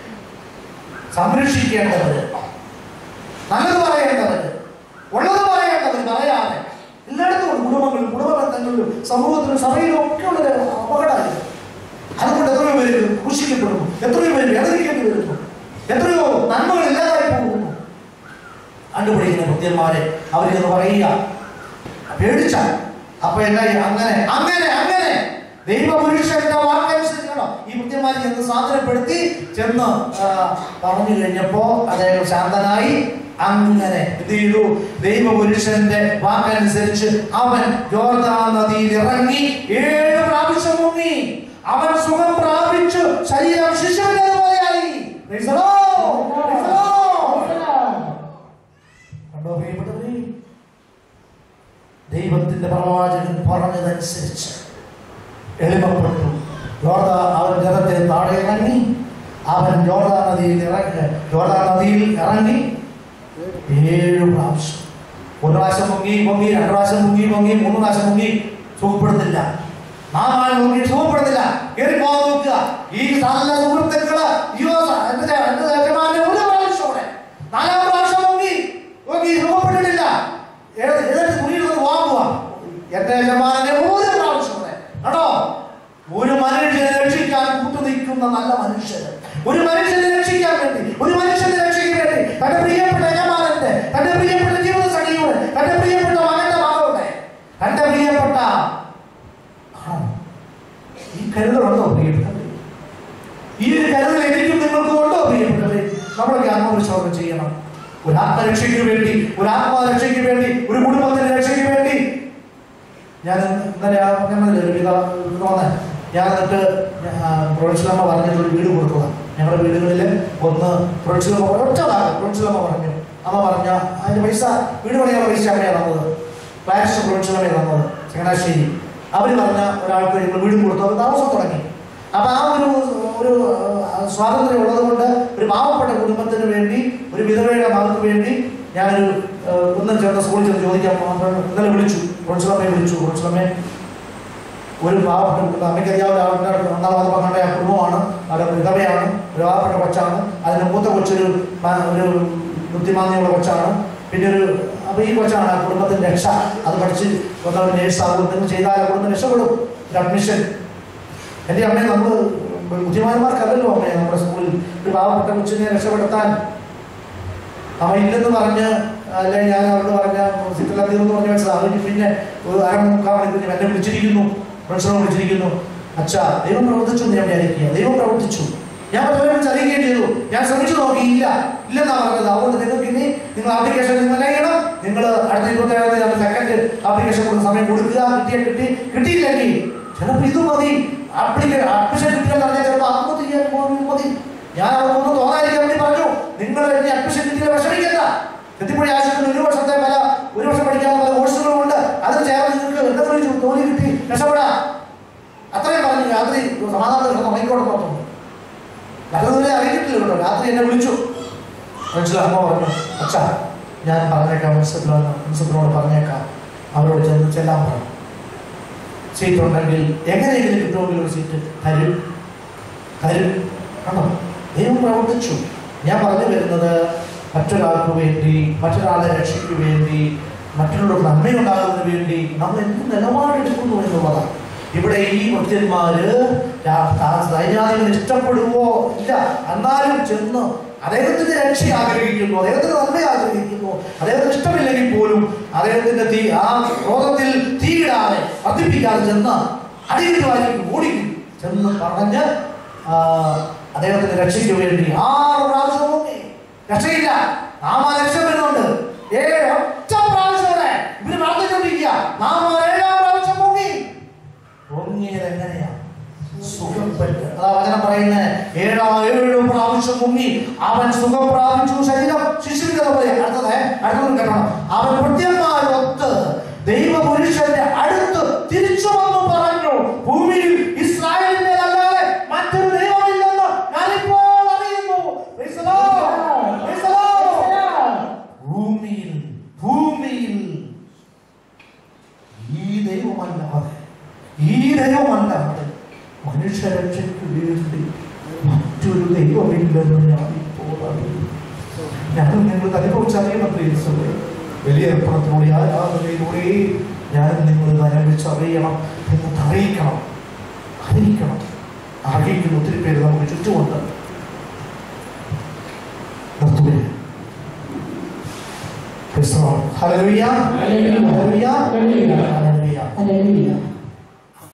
സംരക്ഷിക്കേണ്ടവര് നല്ലത് പറയേണ്ടവര് ഉള്ളത് പറയേണ്ടവർ പറയാതെ എല്ലായിടത്തും ഉണ്ട്. കുടുംബങ്ങളിലും കുടുംബ ബന്ധങ്ങളിലും സമൂഹത്തിലും സഭയിലും ഒക്കെ ഉള്ള അപകടമാണ് അതുകൊണ്ട് എത്രയോ പേര് ക്രൂശിക്കപ്പെടുന്നു എത്രയോ പേര് വേദനിക്കേണ്ടി വരുന്നു എത്രയോ നന്മകൾ ഇല്ലാതായി പോകുന്നു കണ്ടുപിടിക്കുന്ന ഭക്തന്മാരെ അവരിന്ന് പറയുക പേടിച്ച അപ്പൊ എന്താ അങ്ങനെ അങ്ങനെ അങ്ങനെ ദൈവപുരുഷന്റെ വാക്കനുസരിക്കണം ഈ ഭക്തന്മാരെ ചെന്ന് സാധനപ്പെടുത്തി ചെന്ന് ആ, പറഞ്ഞു കഴിഞ്ഞപ്പോ അദ്ദേഹം ശാന്തനായി അങ്ങനെ എന്ത് ചെയ്തു ദൈവപുരുഷന്റെ വാക്കനുസരിച്ച് അവൻ ജോർദാൻ നദിയിൽ ഇറങ്ങി ഏഴ് പ്രാവശ്യം മുങ്ങി അവൻ സുഖം പ്രാപിച്ചു ശരീരം ശിശുവിനതുപോലെയായി Praise the Lord. Praise the Lord. കണ്ടോ പ്രിയപ്പെട്ടവരെ ദൈവത്തിന്റെ പ്രവാചകൻ പറഞ്ഞതനുസരിച്ച് എളിമപ്പെട്ടു യോർദാ അവൻ ജലത്തെ താഴെ ഇറങ്ങി അവൻ ജോർദാ നദിയിൽ ഇറങ്ങി ജോർദാ നദിയിൽ ഇറങ്ങി ഏഴ് പ്രാവശ്യം ഒരു പ്രാവശ്യം മുങ്ങി പൊങ്ങി രണ്ട് പ്രാവശ്യം മുങ്ങി പൊങ്ങി മൂന്ന് പ്രാവശ്യം മുങ്ങി സുഖപ്പെടുന്നില്ല നാല് മുങ്ങി സുഖപ്പെടുന്നില്ല കയറി പോകാൻ നോക്കുക ഈ നല്ല സുഹൃത്തുക്കള് അയ്യോ എന്റെ എന്റെ യജമാനെ ഒരു പ്രാവശ്യം കൂടെ നാലാം പ്രാവശ്യം മുങ്ങി നോക്കി സുഖപ്പെട്ടിട്ടില്ല ഏത് ഏതാണ്ട് തുണിയിൽ വാങ്ങുക എന്റെ യജമാനെ ഒരു പ്രാവശ്യം കൂടെ കേട്ടോ ഒരു മനുഷ്യനെ രക്ഷിക്കാൻ കൂട്ടു നിൽക്കുന്ന നല്ല മനുഷ്യർ ഒരു മനുഷ്യനെ രക്ഷിക്കാൻ വേണ്ടി ഒരു മനുഷ്യനെ രക്ഷിക്കാൻ വേണ്ടി തന്റെ പ്രിയപ്പെട്ട യജമാനന്റെ തന്റെ പ്രിയപ്പെട്ട ജീവിത സഖിയുടെ തന്റെ പ്രിയപ്പെട്ട മകന്റെ മകളുടെ തന്റെ പ്രിയപ്പെട്ട ആ, ഈ കരുതലുണ്ടോ പ്രിയപ്പെട്ടവരെ ഈ ഒരു കരുതൽ എനിക്കും നിങ്ങൾക്കും ഉണ്ടോ പ്രിയപ്പെട്ടവരെ നമ്മളൊക്കെ ആത്മവിശ്വാസം ചെയ്യണം ഒരു ആത്മരക്ഷയ്ക്ക് വേണ്ടി ഒരു ആത്മരക്ഷയ്ക്ക് വേണ്ടി ഒരു കുടുംബത്തിന്റെ രക്ഷയ്ക്ക് വേണ്ടി ഞാൻ ഇന്നലെ ആ പറഞ്ഞില്ലേ ഒരു വിധ തോന്നാൻ ഞാൻ എന്നിട്ട് പ്രൊഫഷലമ്മ പറഞ്ഞിട്ട് ഒരു വീട് കൊടുക്കുക ഞങ്ങളുടെ വീടുകളിൽ ഒന്ന് പ്രൊഫഷലമ്മ ഒറ്റ പ്രൊഫഷലമ്മ പറഞ്ഞു അമ്മ പറഞ്ഞ അതിന്റെ പൈസ വീട് പണിയാനുള്ള പൈസ അമ്മയാണ് തന്നത് ക്ലാരിസ് പ്രൊവിൻഷ്യലമേ വന്നത് ചങ്ങനാശ്ശേരി അവർ പറഞ്ഞ ഒരാൾക്ക് ഞങ്ങൾ വീടും കൊടുത്തു അവർ താമസം തുടങ്ങി അപ്പൊ ആ ഒരു ഒരു ആ, സ്വാതന്ത്ര്യം ഉള്ളത് കൊണ്ട് ഒരു പാവപ്പെട്ട കുടുംബത്തിന് വേണ്ടി ഒരു വിധവയുടെ മകൾക്ക് വേണ്ടി ഞാനൊരു ആ, ഒന്നും ചേർന്ന സ്കൂളിൽ ചെന്ന് ചോദിക്കാൻ പോകുമ്പോൾ ഇന്നലെ വിളിച്ചു പ്രൊഫസറമ്മയെ വിളിച്ചു പ്രൊഫസറമ്മയെ ഒരു പാവപ്പെട്ട കുടുംബം അമ്മയ്ക്ക് അറിയാവുന്ന ആളുടെ ഒന്നാമത് പങ്കണ്ട ആ കുടുംബമാണ് അവിടെ വിധവയാണ് ഒരു പാവപ്പെട്ട കൊച്ചാണ് അതിന് മൂത്ത കൊച്ചൊരു മ- ഒരു ബുദ്ധിമാന്യമുള്ള കൊച്ചാണ് പിന്നെ ഒരു അപ്പൊ ഈ കൊച്ചാണ് ആ കുടുംബത്തിന്റെ രക്ഷ അത് പഠിച്ച് ഒന്നാമത് നേഴ്സ് ആകും എന്തെങ്കിലും ചെയ്താൽ ആ കുടുംബം രക്ഷപ്പെടും ഒരു അഡ്മിഷൻ എൻ്റെ അമ്മയെ നമ്മൾ ബുദ്ധിമാന്മാർക്കല്ലല്ലോ അമ്മയെ നമ്മുടെ സ്കൂളിൽ ഒരു പാവപ്പെട്ട കൊച്ചിനെ രക്ഷപ്പെടുത്താൻ അവ ഇല്ലെന്ന് പറഞ്ഞ് അല്ലെ ഞാൻ അവരോട് പറഞ്ഞ സിറ്റെല്ലാം തീർന്നു പറഞ്ഞ മനസ്സിലാവും അവര് പിന്നെ ഒരു അരമുക്കാൽ മണിക്കൂർ എന്നെ വിളിച്ചിരിക്കുന്നു ഫ്രണ്ട്സിനെ വിളിച്ചിരിക്കുന്നു അച്ഛാ ദൈവം പ്രവർത്തിച്ചു എന്ന് ഞാൻ വിചാരിക്കുക ദൈവം പ്രവർത്തിച്ചു ഞാൻ പലരെ വിളിച്ച് അറിയിക്കുകയും ചെയ്തു ഞാൻ ശ്രമിച്ചു നോക്കി ഇല്ല ഇല്ലെന്നാ പറഞ്ഞത് അതുകൊണ്ട് നിങ്ങൾക്ക് ഇനി നിങ്ങൾ ആപ്ലിക്കേഷൻ നിങ്ങൾ ചെയ്യണം നിങ്ങൾ അടുത്ത ഇരുപത്തേഴാം തീയതി സെക്കൻഡ് ആപ്ലിക്കേഷൻ കൊടുക്കുന്ന സമയം കൊടുക്കുക കിട്ടിയ കിട്ടി കിട്ടിയില്ലെങ്കിൽ ചിലപ്പോൾ ഇത് മതി ആപ്ലിക്കേഷൻ അഡ്മിഷൻ കിട്ടിയാൽ പറഞ്ഞാൽ ചിലപ്പോൾ ആത്മഹത്യ ചെയ്യാൻ പോകുന്നത് മതി ഞാൻ അവർക്കൊന്നും തോന്നാതിരിക്കാൻ വേണ്ടി പറഞ്ഞു നിങ്ങൾ ഇനി അഡ്മിഷൻ കിട്ടിയാൽ വിഷമിക്കണ്ട എത്തിപ്പുഴ ആശുപത്രിയിൽ ഒരു വർഷത്തെ പല ഒരു വർഷം പഠിക്കാനുള്ള പല കോഴ്സുകളുമുണ്ട് അതിന് ചേർന്ന് നിങ്ങൾക്ക് എന്തെങ്കിലും ഒരു ജോലി കിട്ടി രക്ഷപ്പെടാം അത്രയും പറഞ്ഞു രാത്രി സമാധാനം ഉറങ്ങിക്കോട്ടെ നോക്കുന്നു പലതുവരെ അറിയിട്ടില്ല കേട്ടോ രാത്രി എന്നെ വിളിച്ചു മനസ്സിലാ അമ്മ പറഞ്ഞു അച്ഛാ ഞാൻ പറഞ്ഞേക്കാം പ്രിൻസിപ്പലിനോട് പ്രിൻസിപ്പലിനോട് പറഞ്ഞേക്കാം അവരോട് ചെന്ന് ചെല്ലാൻ പറഞ്ഞു സീറ്റ് ഉണ്ടെങ്കിൽ എങ്ങനെയെങ്കിലും കിട്ടുമെങ്കിൽ ഒരു സീറ്റ് തരും തരും കണ്ടോ ദൈവം പ്രവർത്തിച്ചു ഞാൻ പറഞ്ഞു വരുന്നത് മറ്റൊരാൾക്ക് വേണ്ടി മറ്റൊരാളെ രക്ഷയ്ക്ക് വേണ്ടി മറ്റുള്ളവർക്ക് നന്മയുണ്ടാകുന്നതിന് വേണ്ടി നമ്മൾ എന്ത് നിലപാടെടുക്കുന്നു എന്നുള്ളതാണ് ഇവിടെ ഈ ഭക്തന്മാര് സൈന്യാധിപൻ ഇഷ്ടപ്പെടുവോ ഇല്ല എന്നാലും ചെന്ന് അദ്ദേഹത്തിന്റെ രക്ഷ ആഗ്രഹിക്കുന്നു അദ്ദേഹത്തിന്റെ നന്മ ആഗ്രഹിക്കുന്നു അദ്ദേഹത്തിന് ഇഷ്ടമില്ലെങ്കിൽ പോലും അദ്ദേഹത്തിന്റെ തീ ആ ക്രോധത്തിൽ തീയിടാതെ വർദ്ധിപ്പിക്കാതെ ചെന്ന് അടിയിട്ടുമായിരിക്കും ഓടിക്കും ചെന്ന് പറഞ്ഞ് ആ, അദ്ദേഹത്തിന്റെ രക്ഷയ്ക്ക് വേണ്ടി ആറ് പ്രാവശ്യം മുങ്ങി രക്ഷയില്ല നാമ രക്ഷപ്പെടുന്നുണ്ട് ഏഴ് ഒറ്റ പ്രാവശ്യത്തോടെ ഇവര് പ്രാർത്ഥിച്ചുകൊണ്ടിരിക്കുക നാമ ഏഴാം പ്രാവശ്യം മുങ്ങി പൊങ്ങിയത് എങ്ങനെയാ സുഖപ്പെട്ട് അതാ വചനം പറയുന്നത് ഏഴാം ഏഴ് പ്രാവശ്യം മുങ്ങി അവൻ സുഖം പ്രാപിച്ചു ശരീരം ശിശുവിന്റെ പോലെ അടുത്തത് അടുത്തത് കേട്ടണം അവൻ ഭൃത്യന്മാരൊത്ത് ദൈവപുരുഷന്റെ അടുത്ത് തിരിച്ചു വന്നു പറഞ്ഞു ഭൂമിയിൽ ഇസ്രായേലിന്റെ അല്ലാതെ മറ്റൊരു ദൈവമില്ലെന്ന് ഞാനിപ്പോൾ അറിയുന്നു Praise the Lord. Praise the Lord. ഭൂമിയിൽ ഭൂമിയിൽ ഈ ദൈവമല്ലാതെ ഈ ദൈവമല്ലാതെ മനുഷ്യരക്ഷയ്ക്ക് വേണ്ടി മറ്റൊരു ദൈവമില്ലെന്ന് ഞാൻ ഇപ്പോൾ അറിയുന്നു ഞാൻ നിങ്ങൾ അനുഭവിച്ചറിയണം പ്രിയസുഖേ വലിയ അർപ്പണത്തിലൂടെ ആരാധനയിലൂടെ ഞാൻ നിങ്ങൾ അനുഭവിച്ചറിയണം എന്ന് അറിയിക്കണം അറിയിക്കണം അറിയിക്കുന്ന ഒത്തിരി പേര് നമുക്ക് ചുറ്റുമുണ്ട് നിർത്തുകയാണ് Praise the Lord. Hallelujah. Hallelujah. Hallelujah. Hallelujah. Hallelujah. Hallelujah.